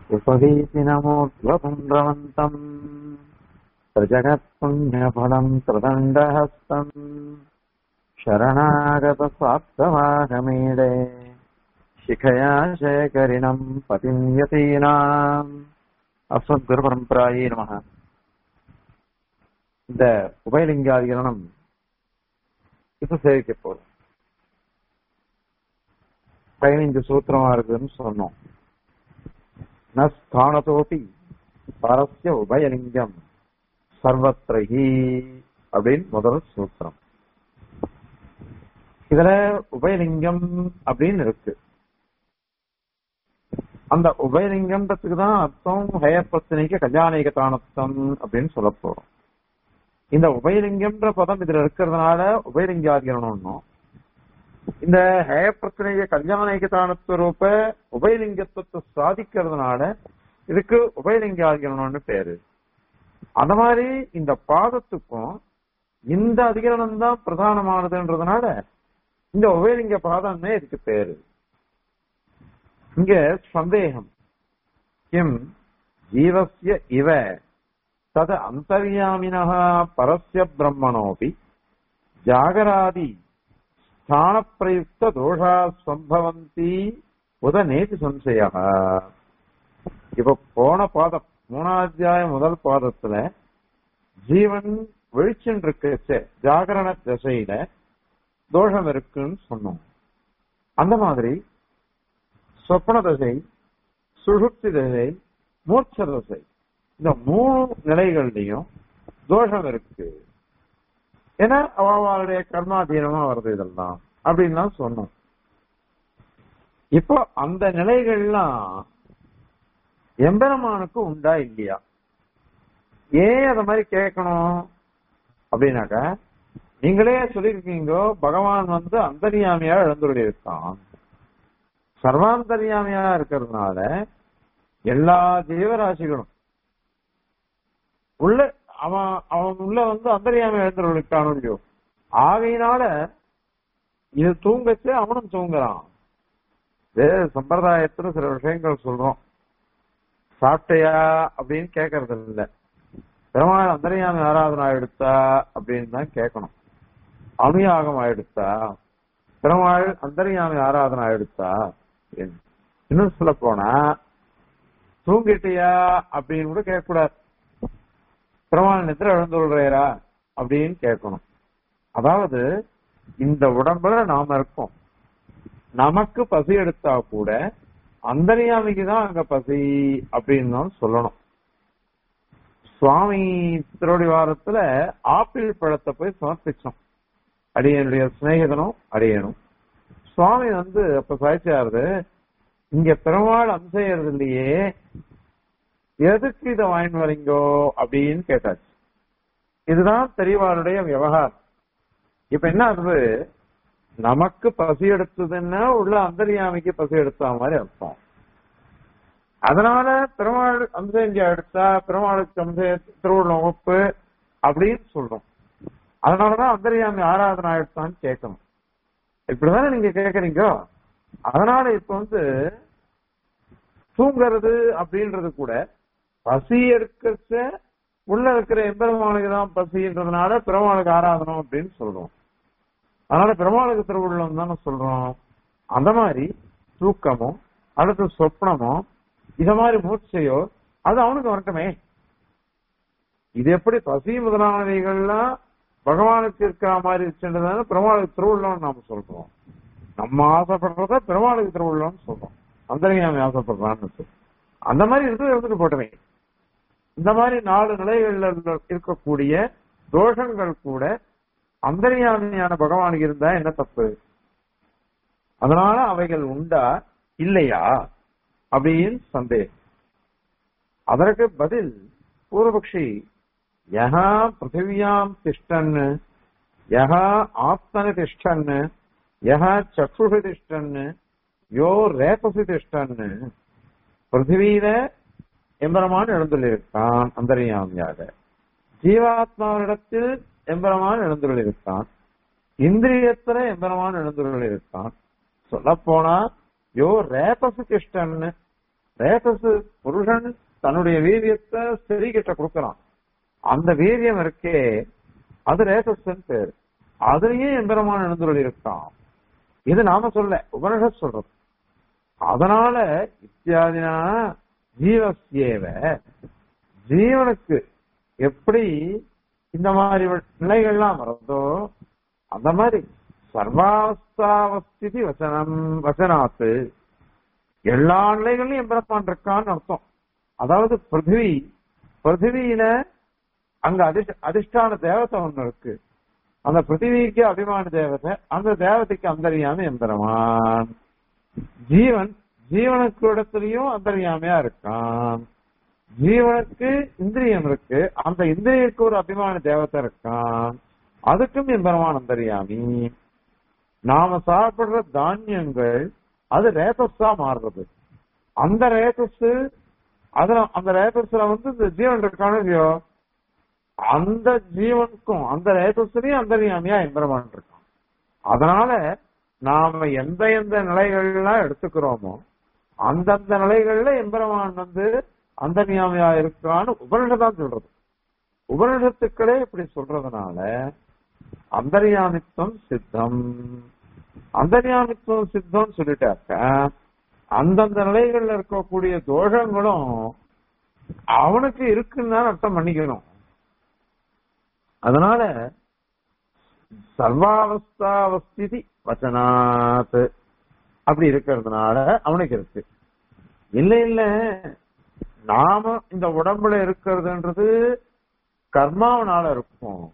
उपवीतिनमोद्वपुण्ड्रवन्तम् प्रजगत्पुण्यफलम् प्रदण्डहस्तम् शरणागतस्वार्थवाहमीडे शिखया शेखरिणम् पतिम् यतीनाम् அஸ்மத்குருபரம்பராயே நமக இந்த உபயலிங்காதிகரணம் இப்ப சேவிக்க போறோம் பதினைஞ்சு சூத்திரமா இருக்குதுன்னு சொன்னோம் நஸ்தானதோபி பரஸ்ய உபயலிங்கம் சர்வத்ரஹி அப்படின்னு முதல் சூத்திரம் இதுல உபயலிங்கம் அப்படின்னு இருக்கு அந்த உபயலிங்கம்ன்றதுக்கு தான் அர்த்தம் ஹயப்பிரச்சனைக்கு கல்யாணிக தானத்தம் அப்படின்னு சொல்ல போறோம் இந்த உபயலிங்கம்ன்ற பதம் இதுல இருக்கிறதுனால உபயலிங்காதிகரணம் இந்த ஹய பிரச்சனைய கல்யாணிக தானத்துவரூப உபயலிங்கத்துவத்தை சாதிக்கிறதுனால இதுக்கு உபயலிங்காதிகரணம்னு பேரு அந்த மாதிரி இந்த பாதத்துக்கும் இந்த அதிகரணம் தான் பிரதானமானதுன்றதுனால இந்த உபயலிங்க பாதம்னே இதுக்கு பேரு இங்க சந்தேகம் கிம் ஜீவசிய இவ தத அந்தர்யாமினः பரஸ்ய பிரம்மணோபி ஜாகராதி ஸ்தானப்பிரயுக்த தோஷா சம்பவந்தி உத நேதி சம்சய இப்ப போன பாதம் மூணாத்தியாயம் முதல் பாதத்துல ஜீவன் வெளிச்சம் இருக்கு ஜாகரண திசையில தோஷம் இருக்குன்னு சொன்னோம் அந்த மாதிரி சொப்பன தசை சுழுப்தி தசை மூர்ச்ச தசை இந்த மூணு நிலைகள்லயும் தோஷம் இருக்கு ஏன்னா அவளுடைய கர்மாதீனமா வருது இதெல்லாம் அப்படின்னு சொன்னோம் இப்போ அந்த நிலைகள்லாம் எம்பெருமானுக்கு உண்டா இல்லையா ஏன் அத மாதிரி கேட்கணும் அப்படின்னாக்க நீங்களே சொல்லியிருக்கீங்க பகவான் வந்து அந்தரியாமையா இழந்துடைய இருக்கான் சர்வாந்தரியாமையா இருக்கிறதுனால எல்லா ஜீவராசிகளும் உள்ள அவன் அவன் உள்ள வந்து அந்தரியாமை எழுந்துருக்கானோ இல்லையோ ஆகையினால இது தூங்கச்சு அவனும் தூங்குறான் சம்பிரதாயத்துல சில விஷயங்கள் சொல்றோம் சாப்பிட்டையா அப்படின்னு கேட்கறது இல்ல பெருமாள் அந்தரியாமை ஆராதனை ஆயிடுத்தா அப்படின்னு தான் கேட்கணும் அனுயாகம் ஆயிடுத்தா பெருமாள் அந்தரியாமை ஆராதனை ஆயிடுத்தா இன்னும் சொல்ல போனா தூங்கிட்டியா அப்படின்னு கூட கேட்கக்கூடாது பெருமாள் நித்திர எழுந்துள்ளையரா அப்படின்னு கேட்கணும் அதாவது இந்த உடம்புல நாம இருக்கோம் நமக்கு பசி எடுத்தா கூட அந்தரியாமிக்கு தான் அங்க பசி அப்படின்னு தான் சொல்லணும் சுவாமி திருவடி வாரத்துல ஆப்பிள் பழத்தை போய் சமர்ப்பிச்சோம் அடியனுடைய சிநேகிதனும் அடியனும் சுவாமி வந்து அப்ப சாய்ச்சியாருது இங்க பெருமாள் அம்சையறது இல்லையே எதுக்கு இதை வாங்கிட்டு வரீங்கோ அப்படின்னு கேட்டாச்சு இதுதான் பெரியவாருடைய விவகாரம் இப்ப என்ன ஆகுது நமக்கு பசி எடுத்ததுன்னா உள்ள அந்தரியாமிக்கு பசி எடுத்த மாதிரி அர்த்தம் அதனால பெருமாள் அம்சம் எடுத்தா பெருமாளுக்கு அம்ச திருவுள்ள வகுப்பு அப்படின்னு சொல்றோம் அதனாலதான் அந்தரியாமி ஆராதனை ஆயிடுத்தான்னு கேட்கணும் இப்படிதானே நீங்க கேக்குறீங்க அதனால இப்ப வந்து தூங்குறது அப்படின்றது கூட பசி எடுக்க உள்ள இருக்கிற எம்பெருமானுக்கு தான் பசின்றதுனால பெருமாளுக்கு ஆராதனம் அப்படின்னு சொல்றோம் அதனால பெருமாளுக்கு திருவுள்ளம் தானே சொல்றோம் அந்த மாதிரி தூக்கமோ அடுத்து சொப்னமோ இத மாதிரி மூச்சையோ அது அவனுக்கு வரட்டுமே இது எப்படி பசி முதலானவைகள்லாம் பகவானுக்கு இருக்கிற மாதிரி இருக்கின்றதால பெருமாளுக்கு திருவுள்ளம் நாம சொல்றோம் நம்ம ஆசைப்படுறத பெருமாளுக்கு திருவுள்ளம்னு சொல்றோம் அந்தரியாமி ஆசைப்படுறான்னு அந்த மாதிரி இருந்து இருந்துட்டு போட்டமே இந்த மாதிரி நாலு நிலைகள்ல இருக்கக்கூடிய தோஷங்கள் கூட அந்தரியாமியான பகவானுக்கு இருந்தா என்ன தப்பு அதனால அவைகள் உண்டா இல்லையா அப்படின்னு சந்தேகம் அதற்கு பதில் பூர்வபக்ஷி யஹா பிருத்திவியாம் திஷ்டன் யஹா ஆத்மனி திஷ்டன் யஹா சக்ஷுஷி திஷ்டன் யோ ரேபசி திஷ்டன் பிருத்திவியில எம்பெருமான் எழுந்துள்ளிருக்கான் அந்தரியாமியாக ஜீவாத்மாவிடத்தில் எம்பெருமான் எழுந்துள்ளிருக்கான் இந்திரியத்துல எம்பெருமான் எழுந்துள்ளிருக்கான் சொல்ல போனா யோ ரேபசு கிருஷ்ணன்னு ரேதஸ் புருஷன் தன்னுடைய வீரியத்தை ஸ்திரீ கிட்ட கொடுக்கறான் அந்த வீரியம் இருக்கே அது ரேதஸ் பேரு அதுலயே எம்பெருமான் எழுந்துள்ள இருக்கான் இது நாம சொல்ல உபனிஷத் சொல்றது அதனால இத்தியாதினா ஜீவசியேவ ஜீவனுக்கு எப்படி இந்த மாதிரி நிலைகள்லாம் வருதோ அந்த மாதிரி சர்வாவஸ்தாவஸ்திதி வசனம் வசனாத்து எல்லா நிலைகள்லயும் எம்பெருமான் இருக்கான்னு அர்த்தம் அதாவது பிருத்திவி பிருத்திவியில அங்க அதிஷ் அதிஷ்டான தேவதை ஒண்ணு இருக்கு அந்த பிருத்திவிக்கு அபிமான தேவதை அந்த தேவதைக்கு அந்தரியாம எம்பெருமான் ஜீவன் ஜீவனுக்கு இடத்துலயும் அந்தரியாமையா இருக்கான் ஜீவனுக்கு இந்திரியம் இருக்கு அந்த இந்திரியருக்கு ஒரு அபிமான தேவதை இருக்கான் அதுக்கும் எம்பெருமான் அந்தரியாமி நாம சாப்பிடுற தானியங்கள் அது ரேதஸா மாறுறது அந்த ரேதஸ் அதுல அந்த ரேதஸ்ல வந்து இந்த ஜீவன் இருக்கானோ இல்லையோ அந்த ஜீவனுக்கும் அந்த ரேதஸ்லயும் அந்தரியாமியா எம்பெருமான் இருக்கான் அதனால நாம எந்த எந்த நிலைகள்லாம் எடுத்துக்கிறோமோ அந்தந்த நிலைகள்ல எம்பெருமான் வந்து அந்தர்யாமியா இருக்கான்னு உபனிஷதான் சொல்றது உபனிஷத்துக்களே இப்படி சொல்றதுனால அந்தர்யாமித்துவம் சித்தம் அந்தர்யாமித்துவம் சித்தம் சொல்லிட்டாக்க அந்தந்த நிலைகள்ல இருக்கக்கூடிய தோஷங்களும் அவனுக்கு இருக்குன்னு தான் அர்த்தம் பண்ணிக்கணும் அதனால சர்வாவஸ்தாவஸ்திதி வச்சனாத் அப்படி இருக்கிறதுனால அவனுக்கு இருக்கு இல்ல இல்ல நாம இந்த உடம்புல இருக்கிறதுன்றது கர்மாவனால இருக்கும்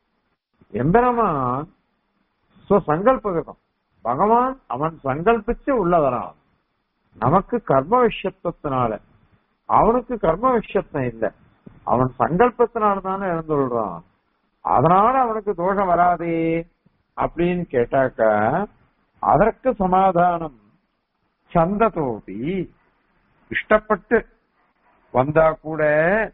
எம்பெருமான் சங்கல்பகம் பகவான் அவன் சங்கல்பிச்சு உள்ள வரான் நமக்கு கர்ம விஷயத்தினால அவனுக்கு கர்ம விஷயத்தம் இல்ல அவன் சங்கல்பத்தினால தானே எழுந்துள்ளான் அதனால அவனுக்கு தோஷம் வராதே அப்படின்னு கேட்டாக்க அதற்கு சமாதானம் சந்ததோபி இஷ்டப்பட்டு வந்தா கூட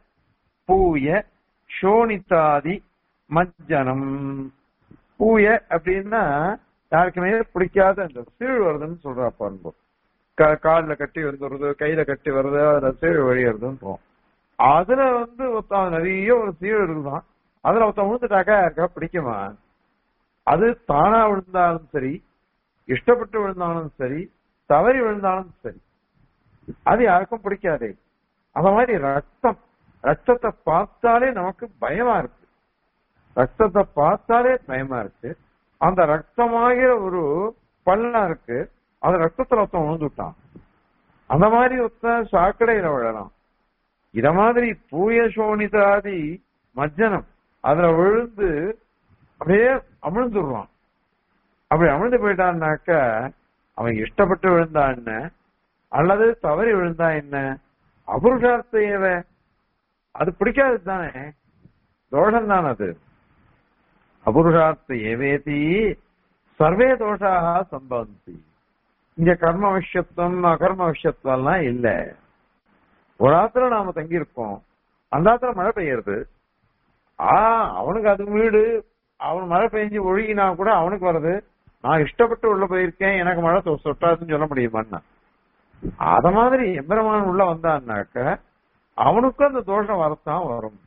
பூய சோனித்தாதி மஜ்ஜனம் பூய அப்படின்னா யாருக்குமே பிடிக்காத அந்த சீழ் வருதுன்னு சொல்றா பாருங்க கால்ல கட்டி வந்துடுறது கையில கட்டி வருது அதுல சீழ் வழியறதுன்னு அதுல வந்து ஒருத்தன் நிறைய ஒரு சீழ் இருக்குதான் அதுல ஒருத்தன் விழுந்துட்டாக்கா யாருக்கா பிடிக்குமா அது தானா விழுந்தாலும் சரி இஷ்டப்பட்டு விழுந்தாலும் சரி தவறி விழுந்தாலும் சரி அது யாருக்கும் பிடிக்காதே அந்த மாதிரி ரத்தம் ரத்தத்தை பார்த்தாலே நமக்கு பயமா இருக்கு ரத்தத்தை பார்த்தாலே பயமா இருக்கு அந்த ரத்தமாகிற ஒரு பள்ளம் இருக்கு அந்த ரத்தத்துல ஒருத்தன் விழுந்துட்டான் அந்த மாதிரி ஒருத்தன் சாக்கடையில விழலாம் இத மாதிரி பூய சோனிதாதி மஜ்ஜனம் அதுல விழுந்து அப்படியே அமிழ்ந்துடுவான் அப்படி அமிழ்ந்து போயிட்டான்னாக்க அவன் இஷ்டப்பட்டு விழுந்தா என்ன அல்லது தவறி விழுந்தா என்ன அபுருஷார்த்த ஏவ அது பிடிக்காது தானே தோஷம் தான் அது அபுருஷார்த்த ஏவேதி சர்வே தோஷாக சம்பவந்தி இங்க கர்ம விஷயத்துவம் அகர்ம விஷயத்துவம்லாம் இல்ல ஒரு ஆத்துல நாம தங்கி இருக்கோம் அந்த ஆத்துல மழை பெய்யறது ஆ அவனுக்கு அது வீடு அவன் மழை பெஞ்சு ஒழுகினா கூட அவனுக்கு வருது நான் இஷ்டப்பட்டு உள்ள போயிருக்கேன் எனக்கு மழை சொட்டாதுன்னு சொல்ல முடியுமான்னா அத மாதிரி எம்பெருமான் உள்ள வந்தான்னாக்க அவனுக்கும் அந்த தோஷம் வரத்தான் வரும்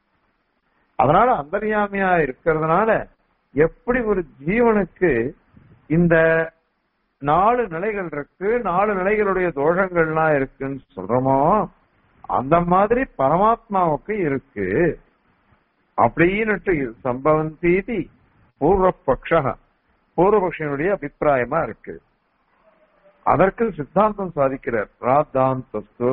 அதனால அந்தரியாமியா இருக்கிறதுனால எப்படி ஒரு ஜீவனுக்கு இந்த நாலு நிலைகள் இருக்கு நாலு நிலைகளுடைய தோஷங்கள்லாம் இருக்குன்னு சொல்றோமோ அந்த மாதிரி பரமாத்மாவுக்கு இருக்கு அப்படின்னுட்டு சம்பவந்தீதி பூர்வபக்ஷ பூர்வபக்ஷனுடைய அபிப்பிராயமா இருக்கு அதற்கு சித்தாந்தம் சாதிக்கிறார் ராத்தாந்தஸ்து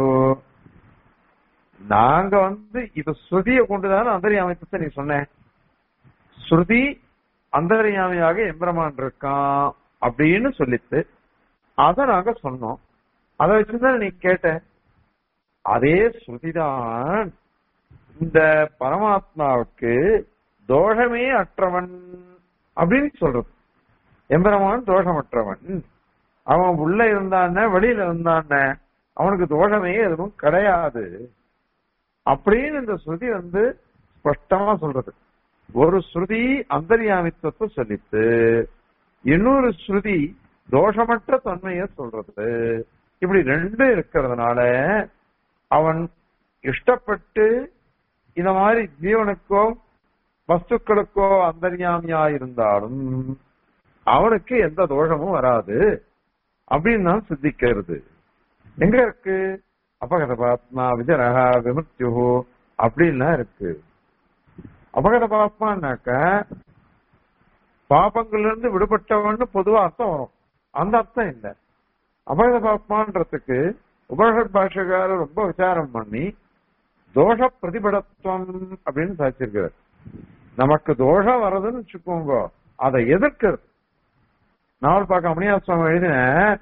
நாங்க வந்து இது ஸ்ருதிய கொண்டுதானே அந்தரியாமத்தை நீ சொன்ன ஸ்ருதி அந்தரியாமையாக எம்பிரமான் இருக்கான் அப்படின்னு சொல்லித்து அத நாங்க சொன்னோம் அதை வச்சுதான் நீ கேட்ட அதே ஸ்ருதிதான் இந்த பரமாத்மாவுக்கு தோஷமே அற்றவன் அப்படின்னு சொல்றது எம்பெருமான் தோஷமற்றவன் அவன் உள்ள இருந்தான வெளியில இருந்தான அவனுக்கு தோஷமே எதுவும் கிடையாது அப்படின்னு இந்த ஸ்ருதி வந்து ஸ்பஷ்டமா சொல்றது ஒரு ஸ்ருதி அந்தரியாமித்துவத்தை சொல்லித்து இன்னொரு ஸ்ருதி தோஷமற்ற தன்மைய சொல்றது இப்படி ரெண்டு இருக்கிறதுனால அவன் இஷ்டப்பட்டு இந்த மாதிரி ஜீவனுக்கோ வஸ்துக்களுக்கோ அந்தர்யாமியா இருந்தாலும் அவனுக்கு எந்த தோஷமும் வராது அப்படின்னு தான் சித்திக்கிறது எங்க இருக்கு அபகத பாத்மா விஜரகா விமுக்தியோ அப்படின்லாம் இருக்கு அபகத பாத்மானாக்க பாபங்கள்ல இருந்து விடுபட்டவன்னு பொதுவா அர்த்தம் வரும் அந்த அர்த்தம் இல்ல அபகத பாப்மான்றதுக்கு உபனிஷத் பாஷகாரர் ரொம்ப விசாரம் பண்ணி தோஷ பிரதிபடத்துவம் அப்படின்னு சாதிச்சிருக்கிறார் நமக்கு தோஷம் வர்றதுன்னு வச்சுக்கோங்க அதை எதிர்க்கிறது நாவல் பார்க்க அமனியா சுவாமி எழுதின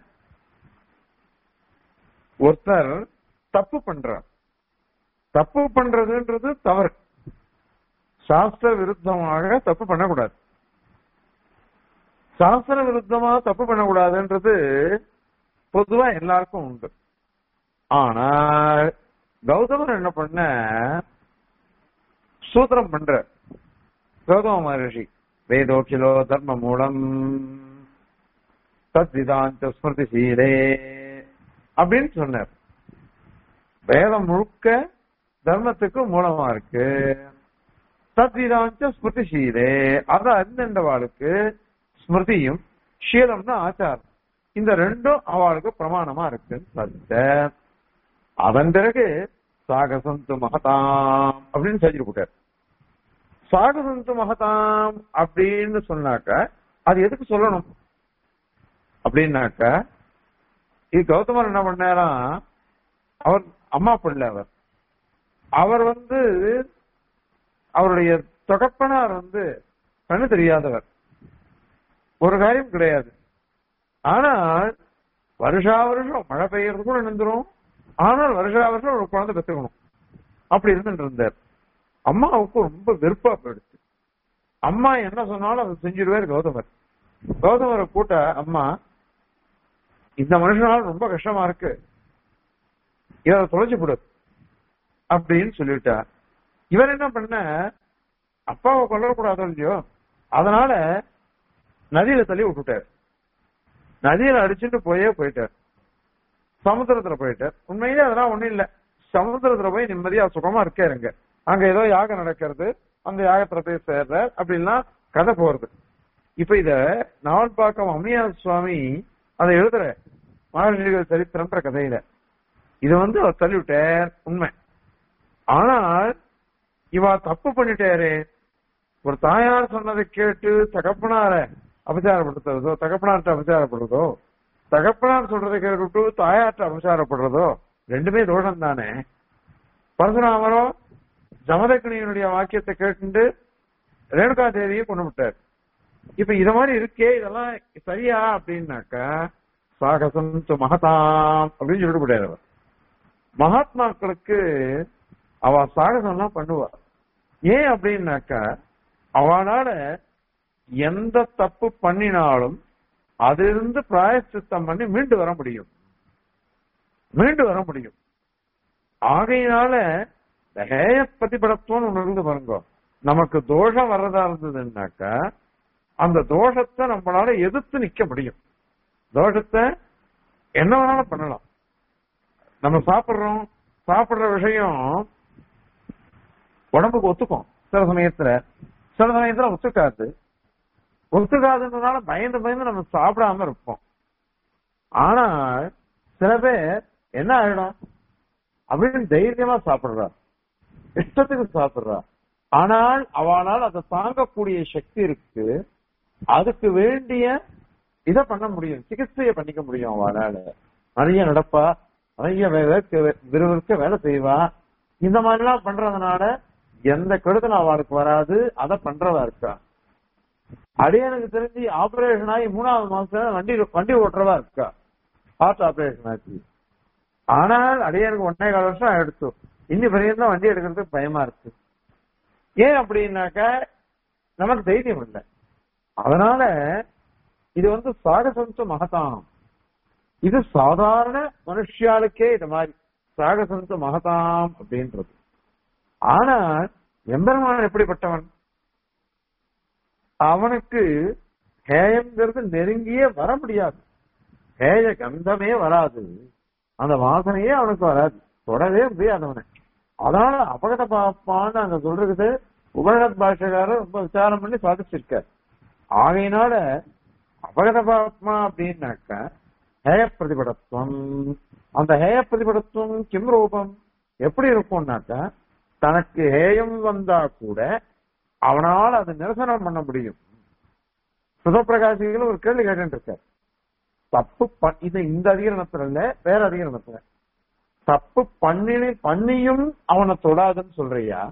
ஒருத்தர் தப்பு பண்றார் தப்பு பண்றதுன்றது தவறு சாஸ்திர விருத்தமாக தப்பு பண்ணக்கூடாது சாஸ்திர விருத்தமா தப்பு பண்ணக்கூடாதுன்றது பொதுவா எல்லாருக்கும் உண்டு ஆனா கௌதமர் என்ன பண்ண சூத்திரம் பண்ற கௌதம மகர்ஷி வேதோக்கிலோ தர்ம மூலம் தத்விதாந்த ஸ்மிருதி சீலே அப்படின்னு சொன்னார் வேதம் முழுக்க தர்மத்துக்கு மூலமா இருக்கு தத்விதாந்த ஸ்மிருதி சீலே அதை அறிந்தவாளுக்கு ஸ்மிருதியும் ஷீலம்னு ஆச்சாரம் இந்த ரெண்டும் அவளுக்கு பிரமாணமா இருக்குன்னு சொல்லிட்ட அதன் பிறகு சாகசந்து மகதாம் அப்படின்னு செஞ்சு போட்டார் சாகசந்து மகதாம் அப்படின்னு சொன்னாக்க அது எதுக்கு சொல்லணும் அப்படின்னாக்க இது கௌதமர் என்ன பண்ணாராம் அவர் அம்மா பிள்ளை அவர் அவர் வந்து அவருடைய தொடப்பனார் வந்து கண்ணு தெரியாதவர் ஒரு காரியம் கிடையாது ஆனால் வருஷா வருஷம் மழை பெய்யறது கூட நின்றுரும் ஆனால் வருஷா வருஷம் ஒரு குழந்தை பெற்றுக்கணும் அப்படி இருந்துட்டு இருந்தார் அம்மாவுக்கு ரொம்ப வெறுப்பா போயிடுச்சு அம்மா என்ன சொன்னாலும் அதை செஞ்சிருவார் கௌதமர் கௌதமரை கூட்ட அம்மா இந்த மனுஷனால ரொம்ப கஷ்டமா இருக்கு இதை தொலைச்சு கொடு அப்படின்னு சொல்லிட்டா இவர் என்ன பண்ண அப்பாவை கொல்லக்கூடாதோ இல்லையோ அதனால நதியில தள்ளி விட்டுட்டார் நதியில அடிச்சுட்டு போயே போயிட்டார் சமுத்திரத்துல போயிட்டார் உண்மையிலே அதெல்லாம் ஒண்ணும் இல்ல சமுத்திரத்துல போய் நிம்மதியா சுகமா இருக்காருங்க அங்க ஏதோ யாகம் நடக்கிறது அந்த யாகத்துல போய் சேர்ற அப்படின்லாம் கதை போறது இப்ப இத நாவல்பாக்கம் அம்மையா சுவாமி அதை எழுதுற மகர்ஷிகள் சரித்திரன்ற கதையில இது வந்து அவர் தள்ளிவிட்டார் உண்மை ஆனால் இவா தப்பு பண்ணிட்டாரு ஒரு தாயார் சொன்னதை கேட்டு தகப்பனார அபச்சாரப்படுத்துறதோ தகப்பனார்ட்ட அபச்சாரப்படுறதோ தகப்பனார் சொல்றதை கேட்டுட்டு தாயார்ட்ட அபச்சாரப்படுறதோ ரெண்டுமே தோஷம் தானே பரசுராமரோ ஜமதக்கினியனுடைய வாக்கியத்தை கேட்டு ரேணுகா தேவியை கொண்டு விட்டார் இப்ப இத மாதிரி இருக்கே இதெல்லாம் சரியா அப்படின்னாக்கா சாகசம் து மகதாம் அப்படின்னு சொல்லிட்டு போட்டார் அவர் மகாத்மாக்களுக்கு அவ சாகசம் எல்லாம் பண்ணுவா ஏன் அப்படின்னாக்கா அவனால எந்த தப்பு பண்ணினாலும் அதிலிருந்து பிராயச்சித்தம் பண்ணி மீண்டு வர முடியும் மீண்டு வர முடியும் ஆகையினால இந்த ஹேய பிரதிபலத்துவம் ஒண்ணு இருந்து பாருங்க நமக்கு தோஷம் வர்றதா இருந்ததுன்னாக்கா அந்த தோஷத்தை நம்மளால எதிர்த்து நிக்க முடியும் தோஷத்தை என்ன வேணாலும் பண்ணலாம் நம்ம சாப்பிடுறோம் சாப்பிடுற விஷயம் உடம்புக்கு ஒத்துக்கும் சில சமயத்துல சில சமயத்துல ஒத்துக்காது ஒத்துக்காதுன்றதுனால பயந்து பயந்து நம்ம சாப்பிடாம இருப்போம் ஆனா சில பேர் என்ன ஆயிடும் அப்படின்னு தைரியமா சாப்பிடுறா இஷ்டத்துக்கு சாப்பிடுறா ஆனால் அவளால் அதை தாங்கக்கூடிய சக்தி இருக்கு அதுக்கு வேண்டிய இதை பண்ண முடியும் சிகிச்சையை பண்ணிக்க முடியும் அவளால நிறைய நடப்பா நிறைய விறுவிறுக்க வேலை செய்வா இந்த மாதிரி எல்லாம் பண்றதுனால எந்த கெடுதல் அவளுக்கு வராது அதை பண்றதா இருக்கா அடியனுக்கு தெரிஞ்சு ஆபரேஷன் ஆகி மூணாவது மாசம் வண்டி வண்டி ஓட்டுறதா இருக்கா ஹார்ட் ஆபரேஷன் ஆச்சு ஆனால் அடியனுக்கு ஒன்னே கால வருஷம் ஆயிடுச்சு இன்னி வரையும் தான் வண்டி எடுக்கிறதுக்கு பயமா இருக்கு ஏன் அப்படின்னாக்க நமக்கு தைரியம் இல்லை அதனால இது வந்து சாகசந்து மகதானம் இது சாதாரண மனுஷியாளுக்கே இது மாதிரி சாகசந்து மகதாம் அப்படின்றது ஆனால் எம்பெருமான் எப்படிப்பட்டவன் அவனுக்கு ஹேயங்கிறது நெருங்கியே வர முடியாது ஹேய கந்தமே வராது அந்த வாசனையே அவனுக்கு வராது தொடவே முடியாது அவனை அதனால அபகத பாப்பான்னு அங்க சொல்றது உபனிஷத் பாஷகாரர் ரொம்ப விசாரம் பண்ணி சாதிச்சிருக்கார் ஆகையினால அபகத பாப்மா அப்படின்னாக்க ஹேய பிரதிபடத்துவம் அந்த ஹேய பிரதிபடத்துவம் கிம் ரூபம் எப்படி இருக்கும்னாக்க தனக்கு ஹேயம் வந்தா கூட அவனால் அது நிரசனம் பண்ண முடியும் சுதப்பிரகாசிகள் ஒரு கேள்வி கேட்டு இருக்கார் தப்பு ப- இது இந்த அதிகரணத்துல இல்ல வேற அதிகரணத்துல தப்பு பண்ணினி பண்ணியும் அவனை தொடாதுன்னு சொல்றியா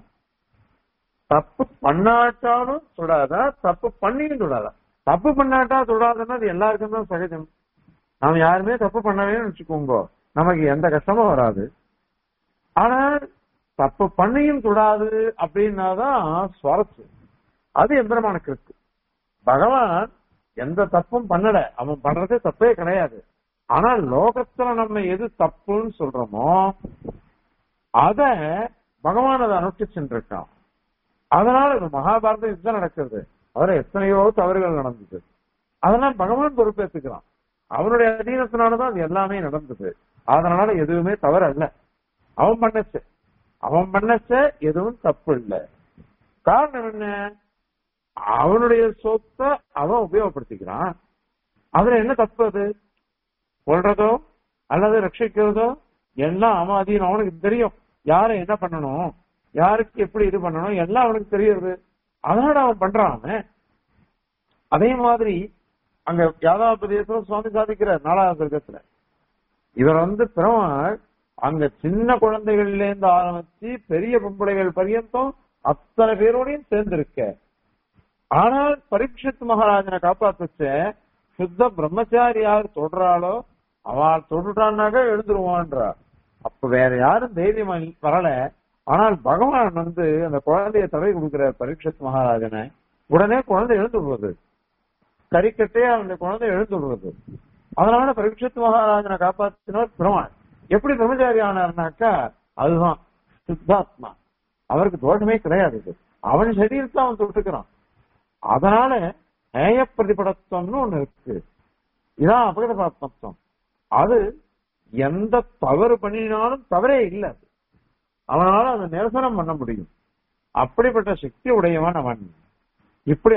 தப்பு பண்ணாட்டாலும் தொடாதா தப்பு பண்ணியும் தொடாதா தப்பு பண்ணாட்டா தொடாதுன்னா அது எல்லாருக்கும் தான் சகஜம் நாம யாருமே தப்பு பண்ணவே வச்சுக்கோங்க நமக்கு எந்த கஷ்டமும் வராது ஆனா தப்பு பண்ணியும் தொடாது அப்படின்னாதான் சுவாரஸ்யம் அது எந்திரமானுக்கு இருக்கு பகவான் எந்த தப்பும் பண்ணல அவன் பண்றது தப்பே கிடையாது ஆனா லோகத்துல நம்ம எது தப்புன்னு சொல்றோமோ அத பகவான் அதை அனுஷ்டிச்சுட்டு இருக்கான் அதனால இது மகாபாரத யுத்தம் நடக்கிறது அதுல எத்தனையோ தவறுகள் நடந்தது அதெல்லாம் பகவான் பொறுப்பேற்றுக்கிறான் அவனுடைய அதீனத்தினாலதான் அது எல்லாமே நடந்தது அதனால எதுவுமே தவறு அல்ல அவன் பண்ணச்ச அவன் பண்ணச்ச எதுவும் தப்பு இல்லை காரணம் என்ன அவனுடைய சொத்தை அவன் உபயோகப்படுத்திக்கிறான் அதுல என்ன தப்பு அது கொள்றதோ அல்லது ரட்சிக்கிறதோ எல்லாம் அவன் அதீனம் அவனுக்கு தெரியும் யாரை என்ன பண்ணணும் யாருக்கு எப்படி இது பண்ணணும் எல்லாம் அவனுக்கு தெரியுது அதனால அவன் பண்றான் அவன் அதே மாதிரி அங்க யாதாபதேசம் சுவாமி சாதிக்கிறார் நாலாவது சர்க்கத்துல இவர் வந்து பெருமாள் அங்க சின்ன குழந்தைகள்ல இருந்து ஆரம்பிச்சு பெரிய பொம்பளைகள் பரியந்தம் அத்தனை பேரோடையும் சேர்ந்திருக்க ஆனால் பரீட்சித் மகாராஜனை காப்பாத்துச்ச சுத்த பிரம்மச்சாரி யார் தொடுறாளோ அவள் தொடுறான்னாக்க எழுந்துருவான்றா அப்ப வேற யாரும் தைரியம் வரல ஆனால் பகவான் வந்து அந்த குழந்தைய தடவை கொடுக்கிற பரீட்சித் மகாராஜனை உடனே குழந்தை எழுந்து விடுவது கறிக்கட்டே அந்த குழந்தை எழுந்து விடுவது அதனால பரீட்சித் மகாராஜனை காப்பாற்றினவர் பெருமாள் எப்படி பிரம்மச்சாரி ஆனார்னாக்கா அதுதான் சித்தாத்மா அவருக்கு தோஷமே கிடையாது இது. அவன் சரீரத்தை அவன் தொட்டுக்கிறான் அதனால நேய பிரதிபடத்துவம்னு ஒண்ணு இருக்கு இதான் அபகத பாத்மத்துவம் அது எந்த தவறு பண்ணினாலும் தவறே இல்லை அது அவனால அதை நிரசனம் பண்ண முடியும் அப்படிப்பட்ட சக்தி உடையவன் அவன் இப்படி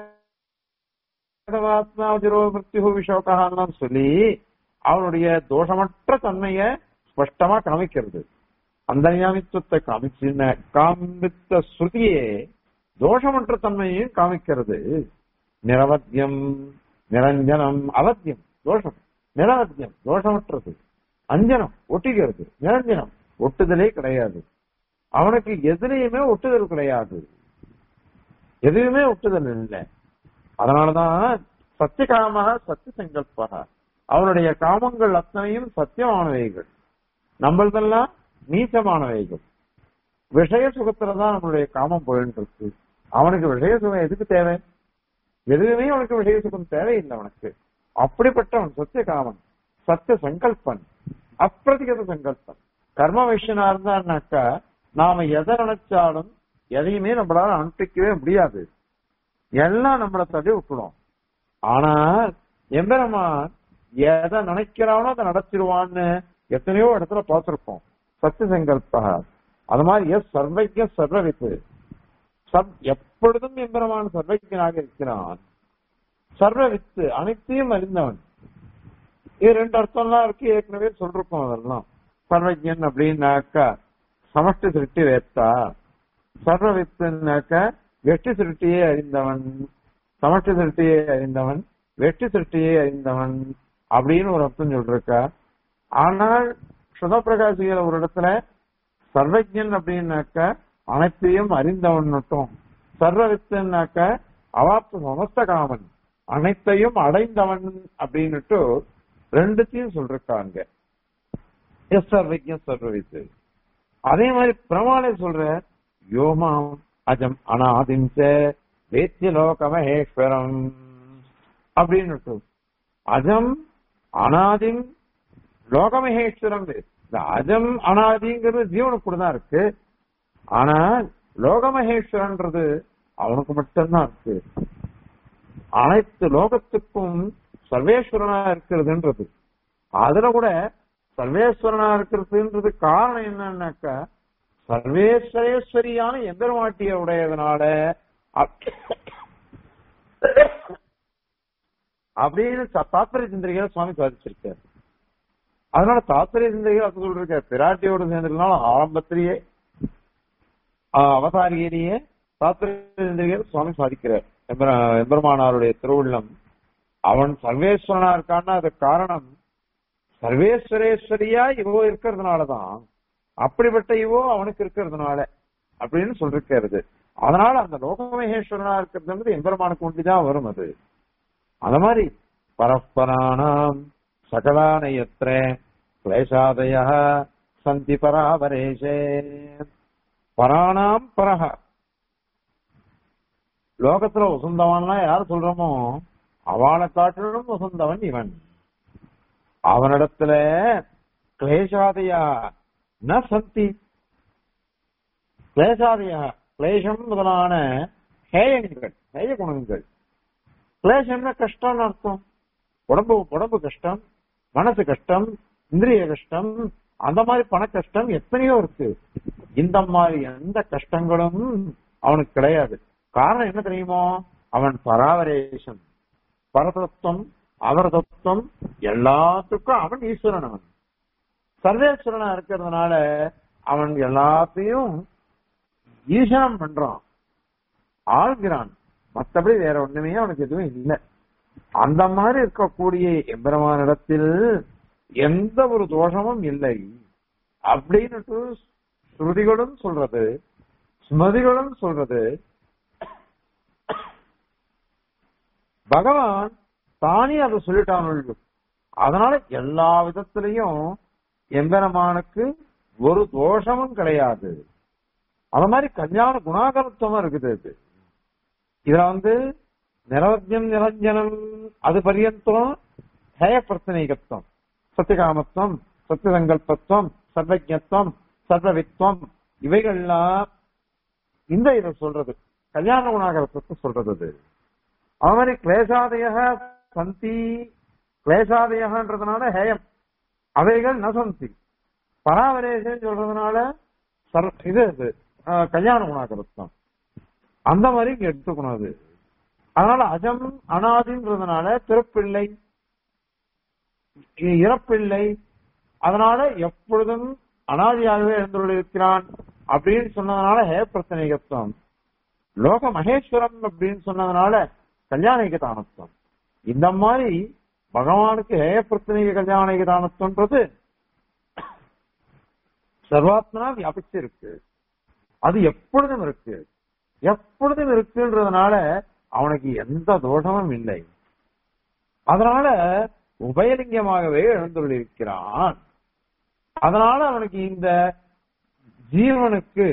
அபகதவாத்மாஜிரோ மிருத்யு விஷோகான்னு சொல்லி அவனுடைய தோஷமற்ற தன்மைய ஸ்பஷ்டமா காமிக்கிறது அந்தர்யாமித்துவத்தை காமிச்சின காமித்த ஸ்ருதியே தோஷமற்ற தன்மையையும் காமிக்கிறது நிரவத்தியம் நிரஞ்சனம் அவத்தியம் தோஷம் நிரவத்தியம் தோஷமற்றது அஞ்சனம் ஒட்டிக்கிறது நிரஞ்சனம் ஒட்டுதலே கிடையாது அவனுக்கு எதுலையுமே ஒட்டுதல் கிடையாது எதுவுமே ஒட்டுதல் இல்லை அதனாலதான் சத்தியகாம சத்திய சங்கல்பா அவனுடைய காமங்கள் அத்தனையும் சத்தியமானவைகள் நம்மளதெல்லாம் நீச்சமானவைகள் விஷய சுகத்துலதான் நம்மளுடைய காமம் போயிட்டு இருக்கு அவனுக்கு விஷய சுகம் எதுக்கு தேவை எதுவுமே அவனுக்கு விஷய சுகம் தேவையில்லை அவனுக்கு அப்படிப்பட்டவன் சத்திய காமன் சத்திய சங்கல்பன் அப்பிரதிகத சங்கல்பன் கர்ம விஷயனா இருந்தான்னாக்கா நாம எதை நினைச்சாலும் எதையுமே நம்மளால அனுப்பிக்கவே முடியாது எல்லாம் நம்மளை தள்ளி விட்டுடும் ஆனா எம்பெருமான் எதை நினைக்கிறானோ அதை நடத்திடுவான்னு எத்தனையோ இடத்துல பார்த்திருப்போம் சத்திய சங்கல்பா அது மாதிரி எஸ் சர்வைக்க சர்வவித்து சப் எப்பொழுதும் எம்பெருமான் சர்வைக்கனாக இருக்கிறான் சர்வவித்து அனைத்தையும் அறிந்தவன் இது ரெண்டு அர்த்தம்லாம் இருக்கு ஏற்கனவே சொல்லிருக்கோம் அதெல்லாம் சர்வஜன் அப்படின்னாக்கா சமஷ்டி சிருஷ்டி வேத்தா சர்வவித்துனாக்க வெற்றி சிருஷ்டியே அறிந்தவன் சமஷ்டி சிருஷ்டியே அறிந்தவன் வெற்றி சிருஷ்டியே அறிந்தவன் அப்படின்னு ஒரு அர்த்தம் சொல்லிருக்கா ஆனால் சுதப்பிரகாசிகள் ஒரு இடத்துல சர்வஜன் அப்படின்னாக்க அனைத்தையும் அறிந்தவன் மட்டும் சர்வவித்துனாக்க அவாப்பு சமஸ்த காமன் அனைத்தையும் அடைந்தவன் அப்படின்னுட்டு ரெண்டுத்தையும் சொல்றாங்க எஸ் சர்வஜன் சர்வவித்து அதே மாதிரி பிரமாணே சொல்ற யோமாம் அஜம் அனாதிஞ்ச வேத்திய லோக மகேஸ்வரம் அப்படின்னு அஜம் அனாதிம் லோகமகேஸ்வரம் இந்த அஜம் அனாதிங்கிறது ஜீவனுக்கு கூட தான் இருக்கு ஆனா லோகமகேஸ்வரன்றது அவனுக்கு மட்டும்தான் இருக்கு அனைத்து லோகத்துக்கும் சர்வேஸ்வரனா இருக்கிறதுன்றது அதுல கூட சர்வேஸ்வரனா இருக்கிறதுன்றது காரணம் என்னன்னாக்கா சர்வேஸ்வரேஸ்வரியான எம்பெருமாட்டிய உடையதுனால அப்- அப்படின்னு ச- தாத்பரிய சிந்தரிகள் சுவாமி சாதிச்சிருக்காரு அதனால தாத்பரிய சிந்தரிகள் அது சொல்லிருக்க பிராட்டியோட சேர்ந்திருந்தாலும் ஆரம்பத்திலேயே ஆஹ், அவதாரியிலேயே தாத்பரிய சிந்தரிகள் சுவாமி சாதிக்கிறார் எம்பெரு- எம்பெருமானாருடைய திருவுள்ளம் அவன் சர்வேஸ்வரனா இருக்கான்னா அதுக்கு காரணம் சர்வேஸ்வரேஸ்வரியா இவோ இருக்கிறதுனாலதான் அப்படிப்பட்ட இவோ அவனுக்கு இருக்கிறதுனால அப்படின்னு சொல்லிருக்கிறது அதனால அந்த லோகமகேஸ்வரனா இருக்கிறது எம்பெருமானுக்கு ஒண்டிதான் வரும் அது அந்த மாதிரி பரஸ்பராணாம் சகலானயத்திர கிளேசாதய சந்தி பராபரேஷே பராணாம் பரஹ லோகத்துல உசந்தவன்லாம் யார் சொல்றோமோ அவனை காட்டிலும் உசந்தவன் இவன் அவனிடத்துல கிளேசாதையா ந சந்தி கிளேசாதையா கிளேசம் முதலான ஹேயங்கள் ஹேய குணங்கள் கிளேசம்னா கஷ்டம்னு அர்த்தம் உடம்பு உடம்பு கஷ்டம் மனசு கஷ்டம் இந்திரிய கஷ்டம் அந்த மாதிரி பண கஷ்டம் எத்தனையோ இருக்கு இந்த மாதிரி எந்த கஷ்டங்களும் அவனுக்கு கிடையாது காரணம் என்ன தெரியுமோ அவன் பராவரேஷன் பரதத்துவம் அவரதத்துவம் எல்லாத்துக்கும் அவன் ஈஸ்வரன் அவன் சர்வேஸ்வரனா இருக்கிறதுனால அவன் எல்லாத்தையும் ஈசனம் பண்றான் ஆள்கிறான் மத்தபடி வேற ஒண்ணுமே அவனுக்கு எதுவும் இல்லை அந்த மாதிரி இருக்கக்கூடிய எம்பெருமானிடத்தில் எந்த ஒரு தோஷமும் இல்லை அப்படின்னுட்டு ஸ்ருதிகளும் சொல்றது ஸ்மதிகளும் சொல்றது பகவான் தானே அதை சொல்லிட்டான் அதனால எல்லா விதத்திலையும் எம்பெருமானுக்கு ஒரு தோஷமும் கிடையாது அது மாதிரி கல்யாண குணாகரத்துவம் இருக்குது இது இதுல வந்து நிரவஜம் நிரஞ்சனம் அது பரியந்தம் ஹேய பிரச்சனைகத்துவம் சத்தியகாமத்துவம் சத்தியசங்கல்பத்துவம் சர்வஜத்துவம் சர்வவித்வம் இவைகள்லாம் இந்த இதை சொல்றது கல்யாண குணாகரத்துவத்தை சொல்றது அது அது மாதிரி கிளேசாதய சந்தி கிளேசாதயன்றதுனால ஹேயம் அவைகள் ந சந்தி பராவரேசன் சொல்றதுனால சர்- இது இது ஆஹ், கல்யாண குணாகரத்துவம் அந்த மாதிரி இங்க எடுத்துக்கணும் அது அதனால அஜம் அனாதின்றதுனால பிறப்பில்லை இ- இறப்பில்லை அதனால எப்பொழுதும் அனாதியாகவே எழுந்துள்ளிருக்கிறான் அப்படின்னு சொன்னதுனால ஹே பிரச்சனைகத்துவம் லோக மகேஸ்வரம் அப்படின்னு சொன்னதுனால கல்யாணிக தானத்துவம் இந்த மாதிரி பகவானுக்கு ஹேய பிரச்சனைக கல்யாணிக தானத்துவன்றது சர்வாத்மனா வியாபிச்சு இருக்கு அது எப்பொழுதும் இருக்கு எப்பொழுதும் இருக்குன்றதுனால அவனுக்கு எந்த தோஷமும் இல்லை அதனால உபயலிங்கமாகவே எழுந்துள்ளிருக்கிறான் அதனால அவனுக்கு இந்த ஜீவனுக்கு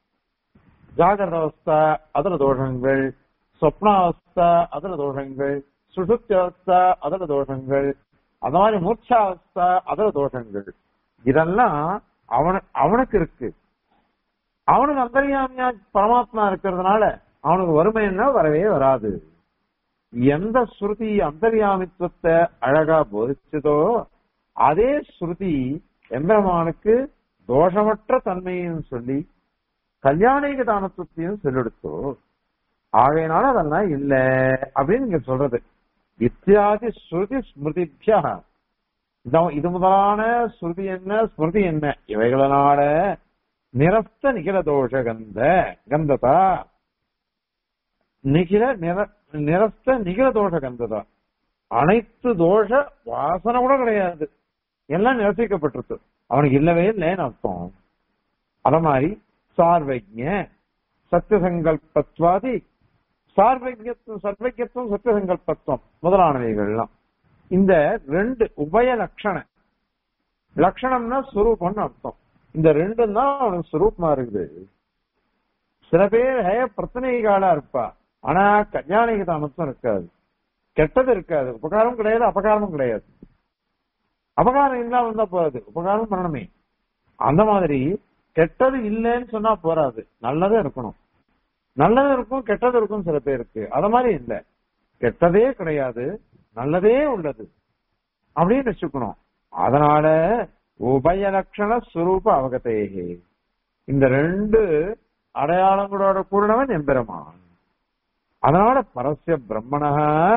ஜாகிரத அவஸ்தா அதுல தோஷங்கள் சொப்னாவஸ்தா அதுல தோஷங்கள் சுசுப்தி அவஸ்தா அதுல தோஷங்கள் அந்த மாதிரி மூர்ச்சாவஸ்தா அதுல தோஷங்கள் இதெல்லாம் அவனு அவனுக்கு இருக்கு அவனுக்கு அந்தரியாமியா பரமாத்மா இருக்கிறதுனால அவனுக்கு வறுமைன்னா வரவே வராது எந்த ஸ்ருதி அந்தர்யாமித்துவத்தை அழகா போதிச்சதோ அதே ஸ்ருதி எம்பெருமானுக்கு தோஷமற்ற தன்மையும் சொல்லி கல்யாணிக தானத்துவத்தையும் சொல்லெடுத்தோ ஆகையினால அதெல்லாம் இல்ல அப்படின்னு இங்க சொல்றது இத்தியாதி ஸ்ருதி ஸ்மிருதிபியா இந்த- இது முதலான ஸ்ருதி என்ன ஸ்மிருதி என்ன இவைகளினால நிரஸ்த நிகில தோஷ கந்த கந்ததா நிகில நிர நிரஸ்த நிகில தோஷ கந்ததா அனைத்து தோஷ வாசனை கூட கிடையாது எல்லாம் நிரசிக்கப்பட்டிருக்கு அவனுக்கு இல்லவே இல்லைன்னு அர்த்தம் அத மாதிரி சார்வஜ்ய சத்தியசங்கல்பத்வாதி சார்வஜ்யத்துவம் சர்வஜத்துவம் சத்தியசங்கல்பத்துவம் முதலானவைகள்லாம் இந்த ரெண்டு உபய லட்சண லட்சணம்னா சுரூபம்னு அர்த்தம் இந்த ரெண்டும் தான் அவனுக்கு சுரூபமா இருக்குது சில பேர் ஹே பிரச்சனைகாலா இருப்பா ஆனா கல்யாணிக தாமசம் இருக்காது கெட்டது இருக்காது உபகாரம் கிடையாது அபகாரமும் கிடையாது அபகாரம் இல்லாம இருந்தா போறாது உபகாரம் பண்ணணுமே அந்த மாதிரி கெட்டது இல்லைன்னு சொன்னா போறாது நல்லதும் இருக்கணும் நல்லது இருக்கும் கெட்டது இருக்கும் சில பேருக்கு அத மாதிரி இல்ல கெட்டதே கிடையாது நல்லதே உள்ளது அப்படின்னு வச்சுக்கணும் அதனால உபயலட்சண சுரூப அவகதேகே இந்த ரெண்டு அடையாளங்களோட கூடினவன் எம்பெருமான் அதனால பரஸ்ய பிரம்மண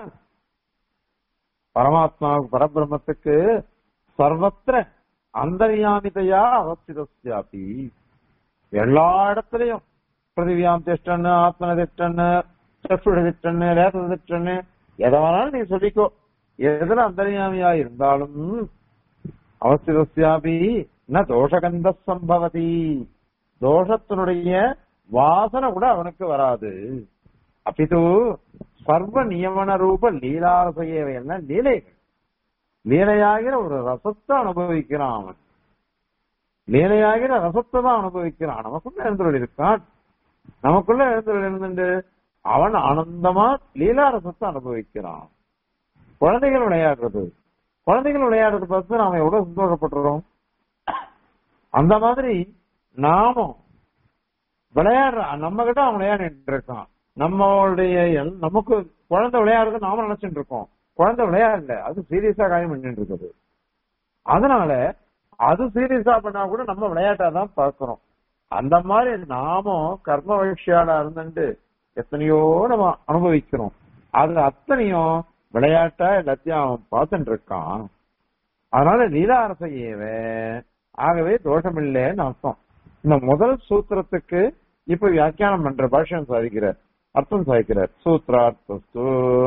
பரமாத்மாவுக்கு பரபிரம்மத்துக்கு சர்வத்திர அந்தர்யாமிதையா அவசிதஸ்யாபி எல்லா இடத்துலயும் பிருத்திவியாம் திஷ்டன்னு ஆத்மன திஷ்டன்னு சற்றுட திஷ்டன்னு ரேத திஷ்டன்னு எதை வேணாலும் நீ சொல்லிக்கோ எதுல அந்தர்யாமியா இருந்தாலும் அவசிதஸ்யாபி ந தோஷகந்த சம்பவதி தோஷத்தினுடைய வாசனை கூட அவனுக்கு வராது அப்பிது சர்வ நியமன ரூப லீலாரசையவை எல்லாம் லீலைகள் லீலையாகிற ஒரு ரசத்தை அனுபவிக்கிறான் அவன் லீலையாகிற ரசத்தை தான் அனுபவிக்கிறான் நமக்குள்ள எழுந்துள்ள இருக்கான் நமக்குள்ள எழுந்துள்ள இருந்துட்டு அவன் ஆனந்தமா லீலா ரசத்தை அனுபவிக்கிறான் குழந்தைகள் விளையாடுறது குழந்தைகள் விளையாடுறது பார்த்து நாம எவ்வளவு சந்தோஷப்படுறோம் அந்த மாதிரி நாமும் விளையாடுற நம்ம கிட்ட அவன் விளையாடிட்டு இருக்கான் நம்மளுடைய எல்- நமக்கு குழந்தை விளையாடுறது நாம நினைச்சிட்டு இருக்கோம் குழந்தை விளையாடல அது சீரியஸா காரியம் பண்ணிட்டு இருக்குது அதனால அது சீரியஸா பண்ணா கூட நம்ம விளையாட்டா தான் பார்க்கிறோம் அந்த மாதிரி நாமும் கர்ம வழிஷியாளா இருந்துட்டு எத்தனையோ நம்ம அனுபவிக்கிறோம் அது அத்தனையும் விளையாட்டா எல்லாத்தையும் அவன் பார்த்துட்டு இருக்கான் அதனால லீலாரசையேவ ஆகவே தோஷமில்லைன்னு அர்த்தம் இந்த முதல் சூத்திரத்துக்கு இப்ப வியாக்கியானம் பண்ற பாஷ்யம் சாதிக்கிறார் அர்த்தம் சாதிக்கிறார் சூத்ரார்த்தஸ்து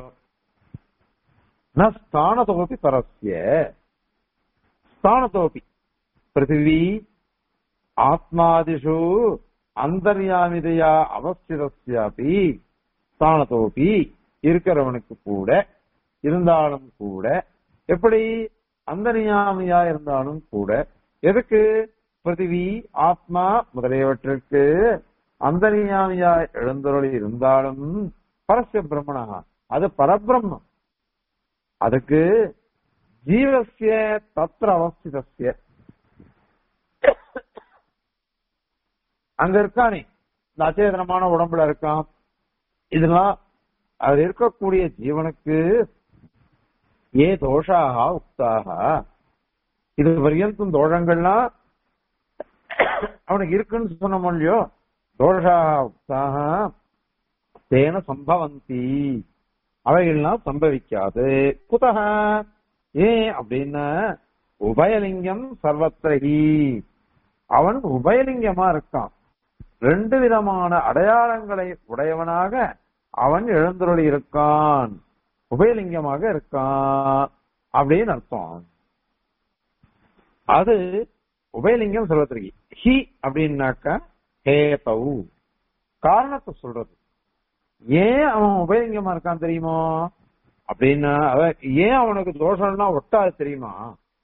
ந ஸ்தானதோபி பரஸ்ய ஸ்தானதோபி பிருத்திவி ஆத்மாதிஷு அந்தர்யாமிதையா அவஸ்திதஸ்யாபி ஸ்தானதோபி இருக்கிறவனுக்கு கூட இருந்தாலும் கூட எப்படி அந்தர்யாமியா இருந்தாலும் கூட எதுக்கு பிருத்திவி ஆத்மா முதலியவற்றிற்கு அந்தர்யாமியா எழுந்தருளி இருந்தாலும் பரஸ்ய பிரம்மணா அது பரபிரம்மம் அதுக்கு ஜீவசிய தத்திர அவஸ்திதஸ்ய அங்க இருக்கானே இந்த அச்சேதனமான உடம்புல இருக்கான் இதெல்லாம் அது இருக்கக்கூடிய ஜீவனுக்கு ஏ தோஷாக உக்தாக இது பரியந்தம் தோஷங்கள்லாம் அவனுக்கு இருக்குன்னு சொன்னோம் இல்லையோ தோஷாக உக்தாக தேன சம்பவந்தி அவைகள்லாம் சம்பவிக்காது குதக ஏன் அப்படின்னா உபயலிங்கம் சர்வத்திரகி அவன் உபயலிங்கமா இருக்கான் ரெண்டு விதமான அடையாளங்களை உடையவனாக அவன் எழுந்தருளி இருக்கான் உபயலிங்கமாக இருக்கான் அப்படின்னு அர்த்தம் அது உபயலிங்கம் சர்வத்திரகி ஹி அப்படின்னாக்கா ஹேதவு காரணத்தை சொல்றது ஏன் அவன் உபயலிங்கமா இருக்கான் தெரியுமோ அப்படின்னா அவன் ஏன் அவனுக்கு தோஷம்னா ஒட்டாது தெரியுமா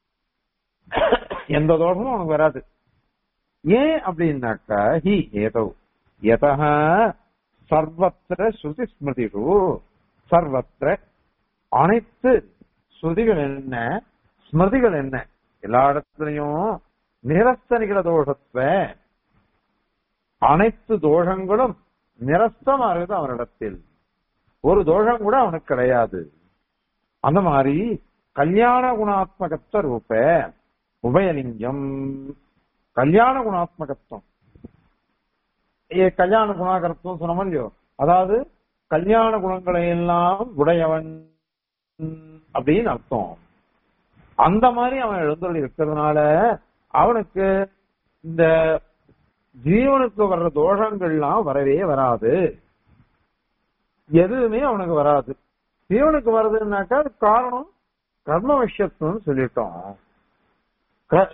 எந்த தோஷமும் அவனுக்கு வராது ஏன் அப்படின்னாக்கா ஹி ஏதோ எதா சர்வத்திர ஸ்ருதி ஸ்மிருதிஷு சர்வத்திர அனைத்து ஸ்ருதிகள் என்ன ஸ்மிருதிகள் என்ன எல்லா இடத்துலயும் நிரஸ்தனிகள தோஷத்தை அனைத்து தோஷங்களும் நிரஸ்தமா இருக்குது அவனிடத்தில் ஒரு தோஷம் கூட அவனுக்கு கிடையாது அந்த மாதிரி கல்யாண குணாத்மகத்த ரூப உபயலிங்கம் கல்யாண குணாத்மகத்துவம் ஏ கல்யாண குணாகரத்துவம் சொன்னோம் இல்லையோ அதாவது கல்யாண குணங்களை எல்லாம் உடையவன் அப்படின்னு அர்த்தம் அந்த மாதிரி அவன் எழுந்தொழி இருக்கிறதுனால அவனுக்கு இந்த ஜீவனுக்கு வர்ற தோஷங்கள்லாம் வரவே வராது எதுவுமே அவனுக்கு வராது ஜீவனுக்கு வருதுன்னாக்கா அது காரணம் கர்ம விஷயத்துன்னு சொல்லிட்டோம் க-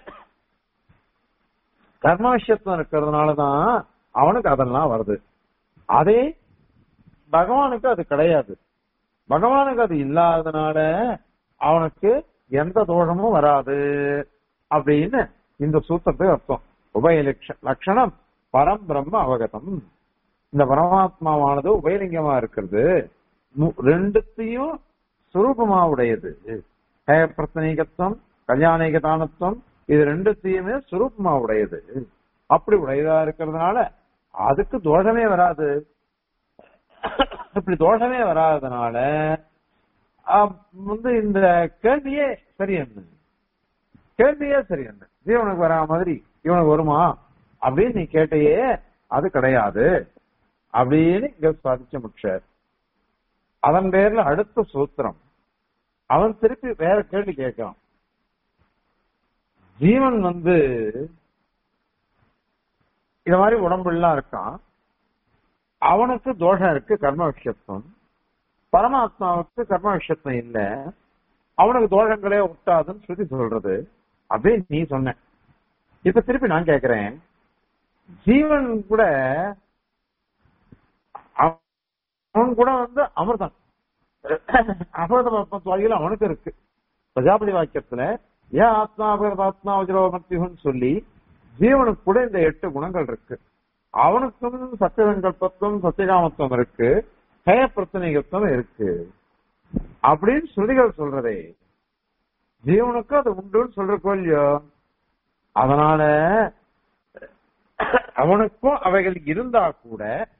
கர்ம விஷயத்துவம் இருக்கிறதுனாலதான் அவனுக்கு அதெல்லாம் வருது அதே பகவானுக்கு அது கிடையாது பகவானுக்கு அது இல்லாததுனால அவனுக்கு எந்த தோஷமும் வராது அப்படின்னு இந்த சூத்திரத்துக்கு அர்த்தம் உபய லட்ச- லட்சணம் பரம் பிரம்ம அவகதம் இந்த பரமாத்மாவானது உபயலிங்கமா இருக்கிறது மு- ரெண்டுத்தையும் சுரூபமா உடையது ஹே பிரத்தனீகத்துவம் கல்யாணிகதானத்துவம் இது ரெண்டுத்தையுமே சுரூபமா உடையது அப்படி உடையதா இருக்கிறதுனால அதுக்கு தோஷமே வராது இப்படி தோஷமே வராதனால ஆஹ், வந்து இந்த கேள்வியே சரி என்ன கேள்வியே சரி என்ன ஜீவனுக்கு வரா மாதிரி இவனுக்கு வருமா அப்படின்னு நீ கேட்டையே அது கிடையாது அப்படின்னு இங்க சாதிச்ச முக்ஷர் அதன் பேர்ல அடுத்த சூத்திரம் அவன் திருப்பி வேற கேள்வி கேட்கிறான் ஜீவன் வந்து இந்த மாதிரி உடம்புலாம் இருக்கான் அவனுக்கு தோஷம் இருக்கு கர்ம விஷயத்துவம் பரமாத்மாவுக்கு கர்ம விஷயத்துவம் இல்ல அவனுக்கு தோஷங்களே ஒட்டாதுன்னு ஸ்ருதி சொல்றது அப்படின்னு நீ சொன்ன இப்ப திருப்பி நான் கேக்குறேன் ஜீவன் கூட அவன் கூட வந்து அமிர்தம் அமிர்த பத்மத்வாதிகள் அவனுக்கு இருக்கு பிரஜாபதி வாக்கியத்துல ஏன் ஆத்மா ஆத்மா வஜ்ரோமத்தியுன்னு சொல்லி ஜீவனுக்கு கூட இந்த எட்டு குணங்கள் இருக்கு அவனுக்கும் சத்தியசங்கல்பத்துவம் சத்தியகாமத்துவம் இருக்கு ஹய பிரச்சனைகத்துவம் இருக்கு அப்படின்னு ஸ்ருதிகள் சொல்றதே ஜீவனுக்கும் அது உண்டுன்னு சொல்றக்கோ இல்லையோ அதனால அவனுக்கும் அவைகள் இருந்தா கூட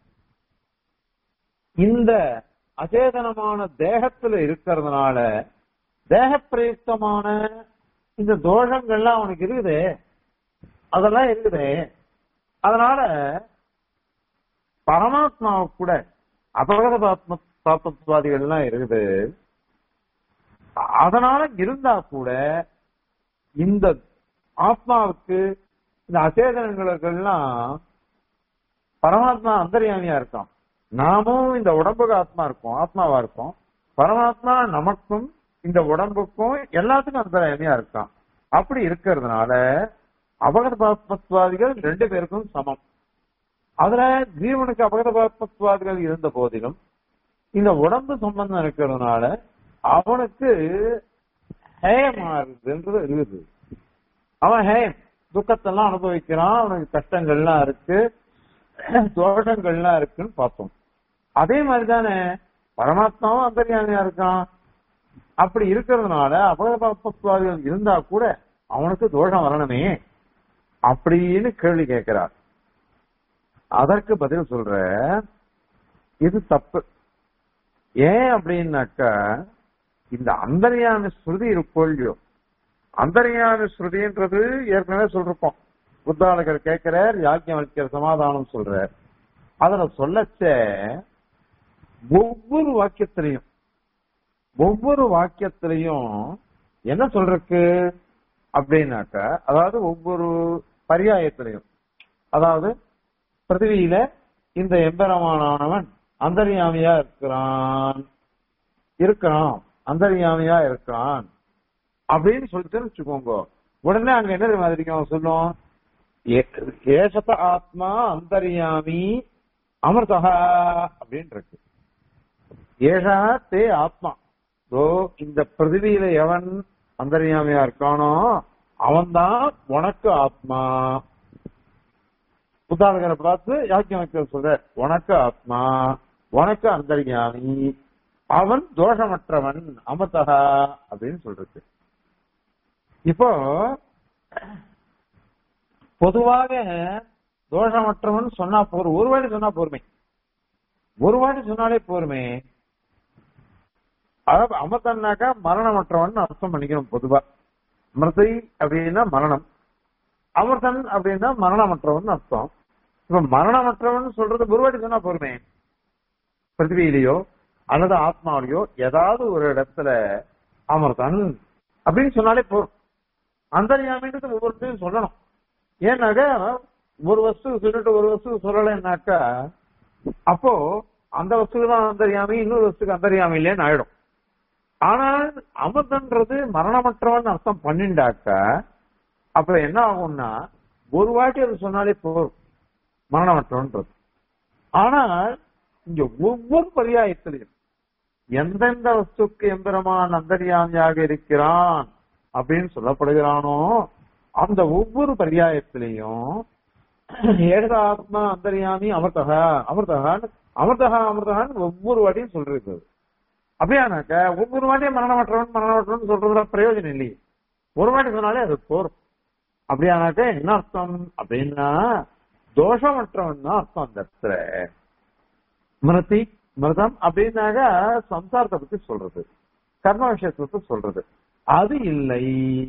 இந்த அச்சேதனமான தேகத்துல இருக்கிறதுனால தேக பிரயுக்தமான இந்த தோஷங்கள்லாம் அவனுக்கு இருக்குது அதெல்லாம் இருக்குது அதனால பரமாத்மாவுக்கு கூட அபகத பாத்ம பாப்பத்வாதிகள் எல்லாம் இருக்குது அதனால இருந்தா கூட இந்த ஆத்மாவுக்கு இந்த அச்சேதனங்களுக்கெல்லாம் பரமாத்மா அந்தரியாமியா இருக்கான் நாமும் இந்த உடம்புக்கு ஆத்மா இருக்கும் ஆத்மாவா இருக்கும் பரமாத்மா நமக்கும் இந்த உடம்புக்கும் எல்லாத்துக்கும் அந்தரியாமியா இருக்கான் அப்படி இருக்கிறதுனால அபகத பாத்மத்வாதிகள் ரெண்டு பேருக்கும் சமம் அதுல ஜீவனுக்கு அபகத பாத்மத்வாதிகள் இருந்த போதிலும் இந்த உடம்பு சம்பந்தம் இருக்கிறதுனால அவனுக்கு ஹேயமாறுதுன்றது இருக்குது அவன் ஹேயம் துக்கத்தெல்லாம் அனுபவிக்கிறான் அவனுக்கு கஷ்டங்கள்லாம் இருக்கு தோஷங்கள்லாம் இருக்குன்னு பார்த்தோம் அதே மாதிரி தானே பரமாத்மாவும் அந்தரியாமியா இருக்கான் அப்படி இருக்கிறதுனால அபகதபாத்மத்வாதிகள் இருந்தா கூட அவனுக்கு தோஷம் வரணுமே அப்படின்னு கேள்வி கேட்கிறார் அதற்கு பதில் சொல்ற இது தப்பு ஏன் அப்படின்னாக்கா இந்த அந்தரியாமி ஸ்ருதி இருக்கோ இல்லையோ அந்தரியாமி ஸ்ருதின்றது ஏற்கனவே சொல்லிருப்போம் புத்தாளகர் கேட்கிறார் யாக்கியவல்யர் சமாதானம் சொல்றார் அதுல சொல்லச்ச ஒவ்வொரு வாக்கியத்திலையும் ஒவ்வொரு வாக்கியத்திலையும் என்ன சொல்றக்கு அப்படின்னாக்க அதாவது ஒவ்வொரு பரியாயத்திலையும் அதாவது பிருத்திவியில இந்த எம்பெருமானவன் அந்தரியாமியா இருக்கிறான் இருக்கிறான் அந்தரியாமியா இருக்கிறான் அப்படின்னு சொல்லிட்டு வச்சுக்கோங்க உடனே அங்க என்ன மாதிரி அவன் சொல்லுவோம் ஏசத்த ஆத்மா அந்தரியாமி அமிர்தா அப்படின்னு இருக்கு ஏஷா தே ஆத்மா தோ இந்த பிருத்திவியில எவன் அந்தரியாமியா இருக்கானோ அவன்தான் உனக்கு ஆத்மா புத்தாளகரை பார்த்து யாக்கியமக்கள் சொல்ற உனக்கு ஆத்மா உனக்கு அந்தரியாமி அவன் தோஷமற்றவன் அமதகா அப்படின்னு சொல்றது இப்போ பொதுவாக தோஷமற்றவன் சொன்னா போர் ஒரு வாட்டி சொன்னா போருமே ஒரு வாட்டி சொன்னாலே போருமே அதாவது அமர்த்தன்னாக்கா மரணமற்றவன் அர்த்தம் பண்ணிக்கணும் பொதுவா மிருதை அப்படின்னா மரணம் அமர்த்தன் அப்படின்னா மரணமற்றவன் அர்த்தம் இப்ப மரணமற்றவன் சொல்றது ஒரு வாட்டி சொன்னா போருமே பிருத்திவியிலேயோ அல்லது ஆத்மாவிலேயோ ஏதாவது ஒரு இடத்துல அமர்த்தன் அப்படின்னு சொன்னாலே போதும் அந்தரியாமின்றது ஒவ்வொருத்தையும் சொல்லணும் ஏன்னாக்கா ஒரு வஸ்து சொல்லிட்டு ஒரு வஸ்து சொல்லலைன்னாக்கா அப்போ அந்த வஸ்துக்கு தான் அந்தரியாமி இன்னொரு வஸ்துக்கு அந்தரியாமி இல்லைன்னு ஆயிடும் ஆனால் அமிர்தன்றது மரணமற்றவன் அர்த்தம் பண்ணிண்டாக்கா அப்ப என்ன ஆகும்னா ஒரு வாட்டி அது சொன்னாலே போதும் மரணமற்றவன்றது ஆனால் இங்க ஒவ்வொரு பரியாயத்திலையும் எந்தெந்த வஸ்துக்கு எம்பெருமான் அந்தரியாமியாக இருக்கிறான் அப்படின்னு சொல்லப்படுகிறானோ அந்த ஒவ்வொரு பரியாயத்திலையும் ஏக ஆத்மா அந்தரியாமி அமிர்தகா அமிர்தகான் அமிர்தகா அமிர்தகான்னு ஒவ்வொரு வாட்டியும் சொல்றது அப்படியானாக்க ஒவ்வொரு வாட்டியும் மரணமற்றவன் மரணமற்றவன் சொல்றதுல பிரயோஜனம் இல்லையே ஒரு வாட்டி சொன்னாலே அது போரும் அப்படியானாக்க என்ன அர்த்தம் அப்படின்னா தோஷமற்றவன் தான் அர்த்தம் அந்த இடத்துல மிருதி மிருதம் அப்படின்னாக்க சம்சாரத்தை பத்தி சொல்றது கர்ம விஷயத்தை பத்தி சொல்றது அது இல்லை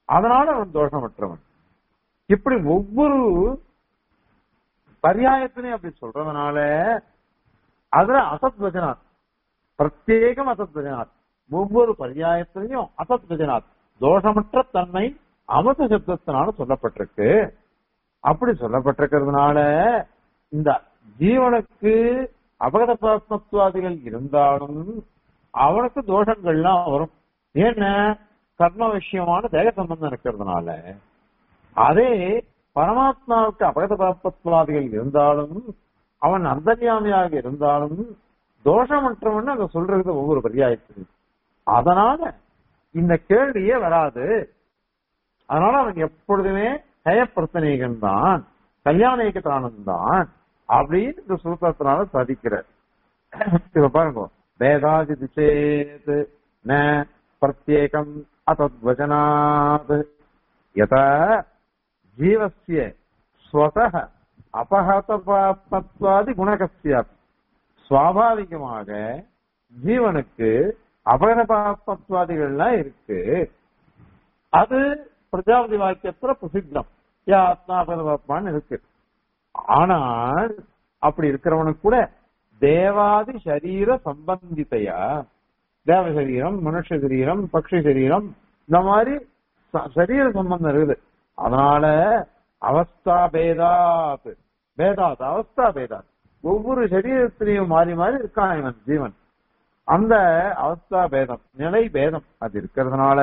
அதனால அவன் தோஷமற்றவன் இப்படி ஒவ்வொரு பரியாயத்திலையும் அப்படி சொல்றதுனால அதுல அசத் வஜனாத் பிரத்யேகம் அசத் வஜனாத் ஒவ்வொரு பரியாயத்திலையும் அசத் வஜனாத் தோஷமற்ற தன்மை அமத சப்தத்தினால சொல்லப்பட்டிருக்கு அப்படி சொல்லப்பட்டிருக்கிறதுனால இந்த ஜீவனுக்கு அபகத பாத்மத்துவாதிகள் இருந்தாலும் அவனுக்கு தோஷங்கள்லாம் வரும் ஏன்னா கர்ம விஷயமான தேக சம்பந்தம் இருக்கிறதுனால அதே பரமாத்மாவுக்கு அபகத பாப்பத்வாதிகள் இருந்தாலும் அவன் அந்தர்யாமியாக இருந்தாலும் தோஷமற்றவன் அங்க சொல்றது ஒவ்வொரு பரியாயத்திலும் அதனால இந்த கேள்வியே வராது அதனால அவன் எப்பொழுதுமே ஹயப்பிரசனேகன் தான் கல்யாணேகத்தானன் தான் அப்படின்னு இந்த சூத்திரத்தினால சாதிக்கிறார் இப்ப பாருங்க வேதாதி சேத் ந பிரத்யேகம் அத்தத்வச்சனாத் யத ஜீவசிய ஸ்வதः அபகதபாத்மத்வாதி குணகஸ்யாபி சுவாபாவிகமாக ஜீவனுக்கு அபகதபாத்மத்வாதிகள்லாம் இருக்கு அது பிரஜாபதி வாக்கியத்துல பிரசித்தம் யா ஆத்மா அபகதபாத்மான்னு இருக்கு ஆனால் அப்படி இருக்கிறவனுக்கு கூட தேவாதி சரீர சம்பந்தித்தையா தேவ சரீரம் மனுஷ சரீரம் பக்ஷி சரீரம் இந்த மாதிரி ச- சரீர சம்பந்தம் இருக்குது அதனால அவஸ்தா பேதாத் பேதாத் அவஸ்தா பேதாத் ஒவ்வொரு சரீரத்திலையும் மாறி மாறி இருக்கான் இவன் ஜீவன் அந்த அவஸ்தா பேதம் நிலை பேதம் அது இருக்கிறதுனால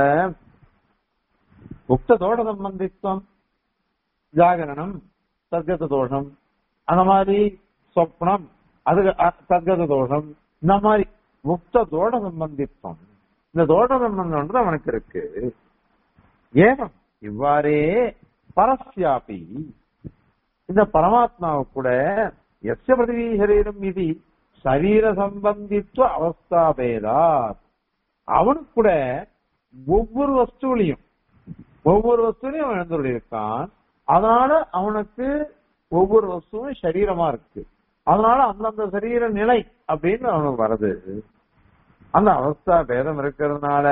உக்த தோஷ சம்பந்தித்வம் ஜாகரணம் சத்கத தோஷம் அந்த மாதிரி சொப்னம் அது அ- சத்கத தோஷம் இந்த மாதிரி முக்த தோட சம்பந்தித்வம் இந்த தோட சம்பந்தம்ன்றது அவனுக்கு இருக்கு ஏனம் இவ்வாறே பரஸ்யாபி இந்த பரமாத்மாவு கூட எஸ்ய பிரதிவி சரீரம் இது சரீர சம்பந்தித்துவ அவஸ்தா பேதா அவனுக்கு கூட ஒவ்வொரு வஸ்துவிலையும் ஒவ்வொரு வஸ்துவிலையும் அவன் எழுந்துள்ள இருக்கான் அதனால அவனுக்கு ஒவ்வொரு வஸ்துவும் சரீரமா இருக்கு அதனால அந்தந்த சரீர நிலை அப்படின்னு அவனுக்கு வருது அந்த அவஸ்தா பேதம் இருக்கிறதுனால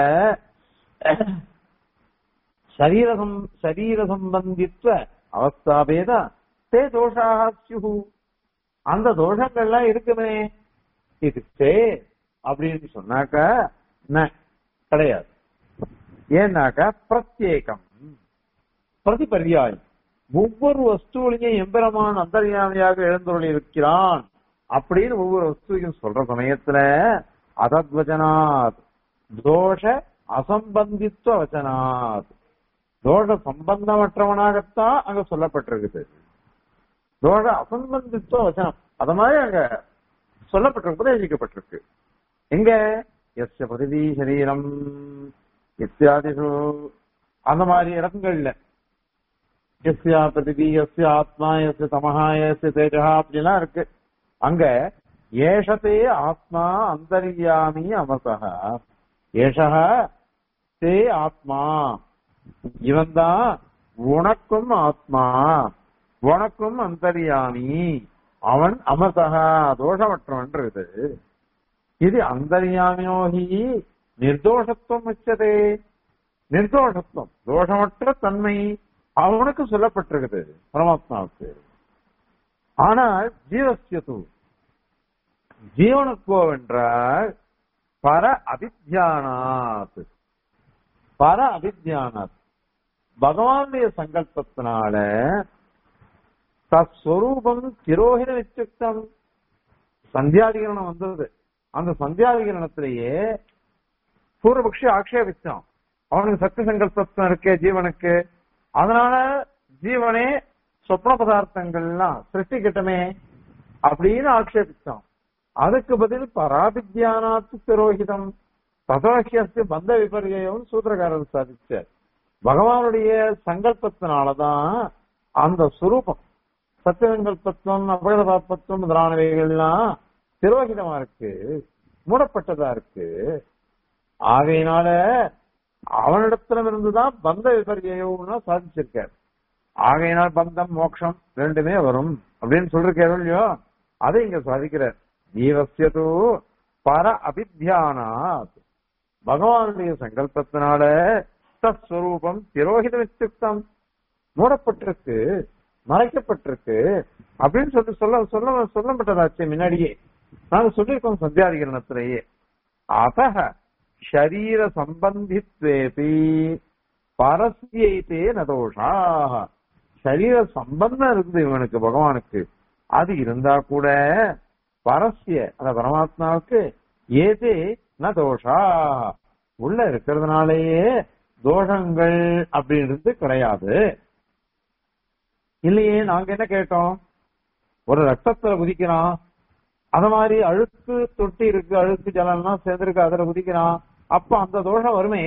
சரீரம் சரீர சம்பந்தித்வ அவஸ்தா பேத தே தோஷாக ஸ்யுஹு அந்த தோஷங்கள்லாம் இருக்குமே இது தே அப்படின்னு சொன்னாக்கா ந, கிடையாது ஏன்னாக்கா பிரத்யேகம் பிரதிபர்யாயம் ஒவ்வொரு வஸ்துவிலையும் எம்பெருமான் அந்தர்யாமியாக எழுந்தொழி இருக்கிறான் அப்படின்னு ஒவ்வொரு வஸ்துவையும் சொல்ற சமயத்துல அதத்வச்சனாத் தோஷ அசம்பந்தித்துவ வச்சனாத் தோஷ சம்பந்தமற்றவனாகத்தான் அங்க சொல்லப்பட்டிருக்குது தோஷ அசம்பந்தித்துவ வச்சனம் அத மாதிரி அங்க சொல்லப்பட்டிருக்கு உபதேசிக்கப்பட்டிருக்கு எங்க எஸ்ய பிரதிவி சரீரம் இத்தியாதிஷு அந்த மாதிரி இடங்கள்ல எஸ்யா பிரதிபி எஸ்ய ஆத்மா எஸ்ய தமஹா எஸ்ய தேஜா அப்படிலாம் இருக்கு அங்க ஏஷதே ஆத்மா அந்தர்யாமி அமசக ஏஷக தே ஆத்மா இவன் தான் உனக்கும் ஆத்மா உனக்கும் அந்தர்யாமி அவன் அமசகா தோஷமற்றவன் இருக்குது இது அந்தர்யாமியோகி நிர்தோஷத்துவம் உச்சதே நிர்தோஷத்துவம் தோஷமற்ற தன்மை அவனுக்கு சொல்லப்பட்டிருக்குது பரமாத்மாவுக்கு ஆனால் ஜீவசியது ஜீவனுக்கோ என்றால் பர அபித்யானாத் பர அபித்யானாத் பகவானுடைய சங்கல்பத்தினால தஸ்வரூபம் திரோகின நிச்சயம் சந்தியாதிகரணம் வந்தது அந்த சந்தியாதிகரணத்திலேயே பூர்வபக்ஷி ஆக்ஷேபிச்சான் அவனுக்கு சக்தி சங்கல்பம் இருக்கே ஜீவனுக்கு அதனால ஜீவனே சொப்ன பதார்த்தங்கள்லாம் சிருஷ்டிக்கட்டுமே அப்படின்னு ஆக்ஷேபிச்சான் அதுக்கு பதில் பராபித்யானாத்து திரோகிதம் ததோஹியஸ்து பந்த விபரியம் சூத்திரக்காரர் சாதிச்சார் பகவானுடைய சங்கல்பத்தினாலதான் அந்த சுரூபம் சத்தியசங்கல்பத்துவம் அபகதபாப்பத்துவம் முதலானவைகள்லாம் திரோகிதமா இருக்கு மூடப்பட்டதா இருக்கு ஆகையினால அவனிடத்துல இருந்துதான் பந்த விபரியம்னா சாதிச்சிருக்காரு ஆகையினால் பந்தம் மோட்சம் ரெண்டுமே வரும் அப்படின்னு சொல்லிருக்காரு இல்லையோ அதை இங்க சாதிக்கிறார் ஜீவசியது பர அபித்தியானாத் பகவானுடைய சங்கல்பத்தினால தஸ்வரூபம் திரோகிதம் இத்தியுக்தம் மூடப்பட்டிருக்கு மறைக்கப்பட்டிருக்கு அப்படின்னு சொல்லி சொல்ல சொல்ல சொல்லப்பட்டதாச்சு முன்னாடியே நாங்க சொல்லியிருக்கோம் சந்தியாதிகரணத்திலேயே அத ஷரீர சம்பந்தித்வேபி பரஸ்யைத்தே நதோஷா சரீர சம்பந்தம் இருக்குது இவனுக்கு பகவானுக்கு அது இருந்தா கூட பரஸ்ய அந்த பரமாத்மாவுக்கு ஏதே ந தோஷா உள்ள இருக்கிறதுனாலேயே தோஷங்கள் அப்படின்றது கிடையாது இல்லையே நாங்க என்ன கேட்டோம் ஒரு ரத்தத்துல குதிக்கிறான் அத மாதிரி அழுக்கு தொட்டி இருக்கு அழுக்கு ஜலம்லாம் சேர்ந்திருக்கு அதுல குதிக்கிறான் அப்ப அந்த தோஷம் வருமே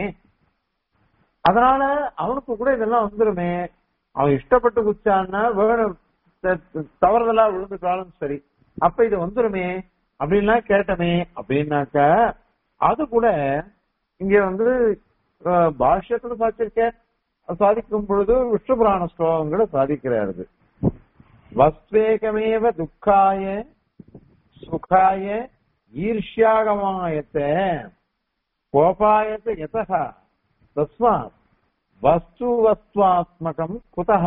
அதனால அவனுக்கு கூட இதெல்லாம் வந்துருமே அவன் இஷ்டப்பட்டு குச்சான்னா வேணும் த- தவறுதலா விழுந்துட்டாலும் சரி அப்ப இது வந்துருமே அப்படின்லாம் கேட்டமே அப்படின்னாக்க அது கூட இங்க வந்து அஹ், பாஷ்யத்துல சாதிச்சிருக்கேன் சாதிக்கும் பொழுது விஷ்ணு புராண ஸ்லோகங்களை சாதிக்கிறாரு வஸ்வேகமேவ துக்காய சுகாய ஈர்ஷ்யாகமாயத்த கோபாயத்த யதா தஸ்மாத் வஸ்து வஸ்துவாத்மகம் குதஹ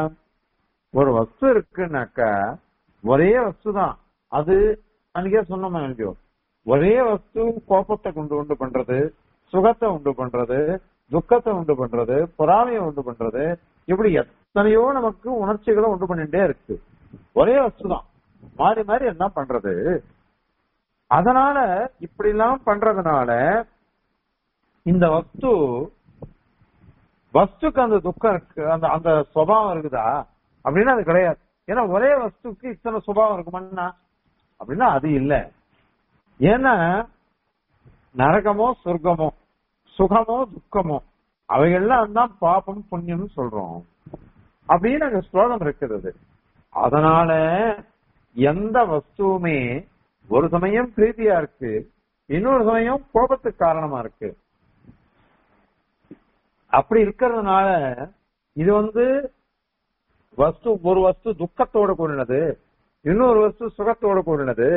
ஒரு வஸ்து இருக்குன்னாக்கா ஒரே வஸ்து தான் அது அன்னைக்கே சொன்னோம் இல்லையோ ஒரே வஸ்து கோபத்தை கொண்டு உண்டு பண்றது சுகத்தை உண்டு பண்றது துக்கத்தை உண்டு பண்றது பொறாமையை உண்டு பண்றது இப்படி எத்தனையோ நமக்கு உணர்ச்சிகளை உண்டு பண்ணிட்டே இருக்கு ஒரே வஸ்து தான் மாறி மாறி என்ன பண்றது அதனால இப்படி எல்லாம் பண்றதுனால இந்த வஸ்து வஸ்துக்கு அந்த துக்கம் இருக்கு அந்த அந்த சுபாவம் இருக்குதா அப்படின்னா அது கிடையாது ஏன்னா ஒரே வஸ்துக்கு இத்தனை சுபாவம் இருக்குமான்னா அப்படின்னா அது இல்ல ஏன்னா நரகமோ சொர்க்கமோ சுகமோ துக்கமோ அவைகள்லாம் தான் பாபம் புண்ணியம் சொல்றோம் அப்படின்னு அங்க ஸ்லோகம் இருக்கிறது அதனால எந்த வஸ்துவுமே ஒரு சமயம் பிரீத்தியா இருக்கு இன்னொரு சமயம் கோபத்துக்கு காரணமா இருக்கு அப்படி இருக்கிறதுனால இது வந்து வஸ்து ஒரு வஸ்து துக்கத்தோட கூடினது இன்னொரு வஸ்து சுகத்தோட கூடினது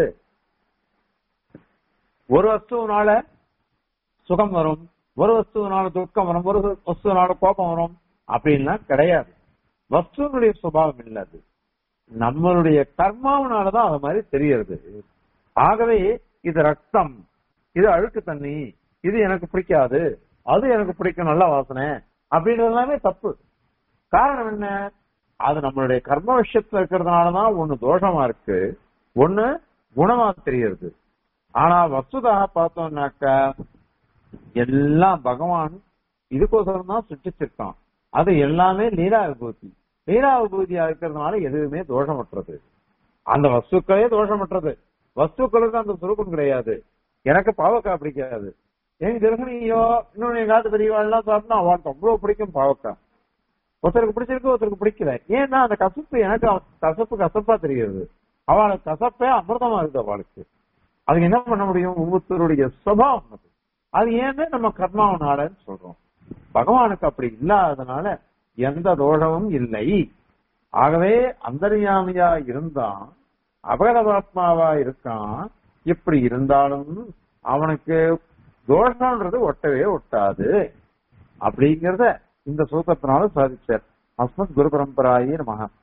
ஒரு வஸ்துனால சுகம் வரும் ஒரு வஸ்துனால துக்கம் வரும் ஒரு வஸ்துனால கோபம் வரும் அப்படின்லாம் கிடையாது வஸ்துனுடைய சுபாவம் இல்ல அது நம்மளுடைய கர்மாவனாலதான் அது மாதிரி தெரியறது ஆகவே இது ரத்தம் இது அழுக்கு தண்ணி இது எனக்கு பிடிக்காது அது எனக்கு பிடிக்கும் நல்ல வாசனை அப்படின்றது எல்லாமே தப்பு காரணம் என்ன அது நம்மளுடைய கர்ம விஷயத்துல இருக்கிறதுனாலதான் ஒண்ணு தோஷமா இருக்கு ஒண்ணு குணமா தெரியறது ஆனா வஸ்துதாக பார்த்தோம்னாக்கா எல்லாம் பகவான் இதுக்கோசரம் தான் சிருஷ்டிச்சிருக்கான் அது எல்லாமே லீலா விபூதி லீலா விபூதியா இருக்கிறதுனால எதுவுமே தோஷமற்றது அந்த வஸ்துக்களே தோஷமற்றது வஸ்துக்களுக்கு அந்த சுரூபம் கிடையாது எனக்கு பாவக்காய் பிடிக்காது எங்க கிரகணியோ இன்னொன்னு எங்காவது பெரியவாள்லாம் சாப்பிட்டா அவனுக்கு அவ்வளவு பிடிக்கும் பாவக்காய் ஒருத்தருக்கு பிடிச்சிருக்கு ஒருத்தருக்கு பிடிக்கல ஏன்னா அந்த கசப்பு எனக்கு அவ- கசப்பு கசப்பா தெரியுது அவளுக்கு கசப்பே அமிர்தமா இருக்கு அவளுக்கு அதுக்கு என்ன பண்ண முடியும் ஒவ்வொருத்தருடைய சுபாவம் அது அது ஏன்னு நம்ம கர்மாவனாலன்னு சொல்றோம் பகவானுக்கு அப்படி இல்லாததுனால எந்த தோஷமும் இல்லை ஆகவே அந்தர்யாமியா இருந்தான் அபகதபாத்மாவா இருக்கான் இப்படி இருந்தாலும் அவனுக்கு தோஷம்ன்றது ஒட்டவே ஒட்டாது அப்படிங்கறத இந்த சூத்திரத்தினால சாதிச்சார் அஸ்மத் குரு பரம்பராயே நமக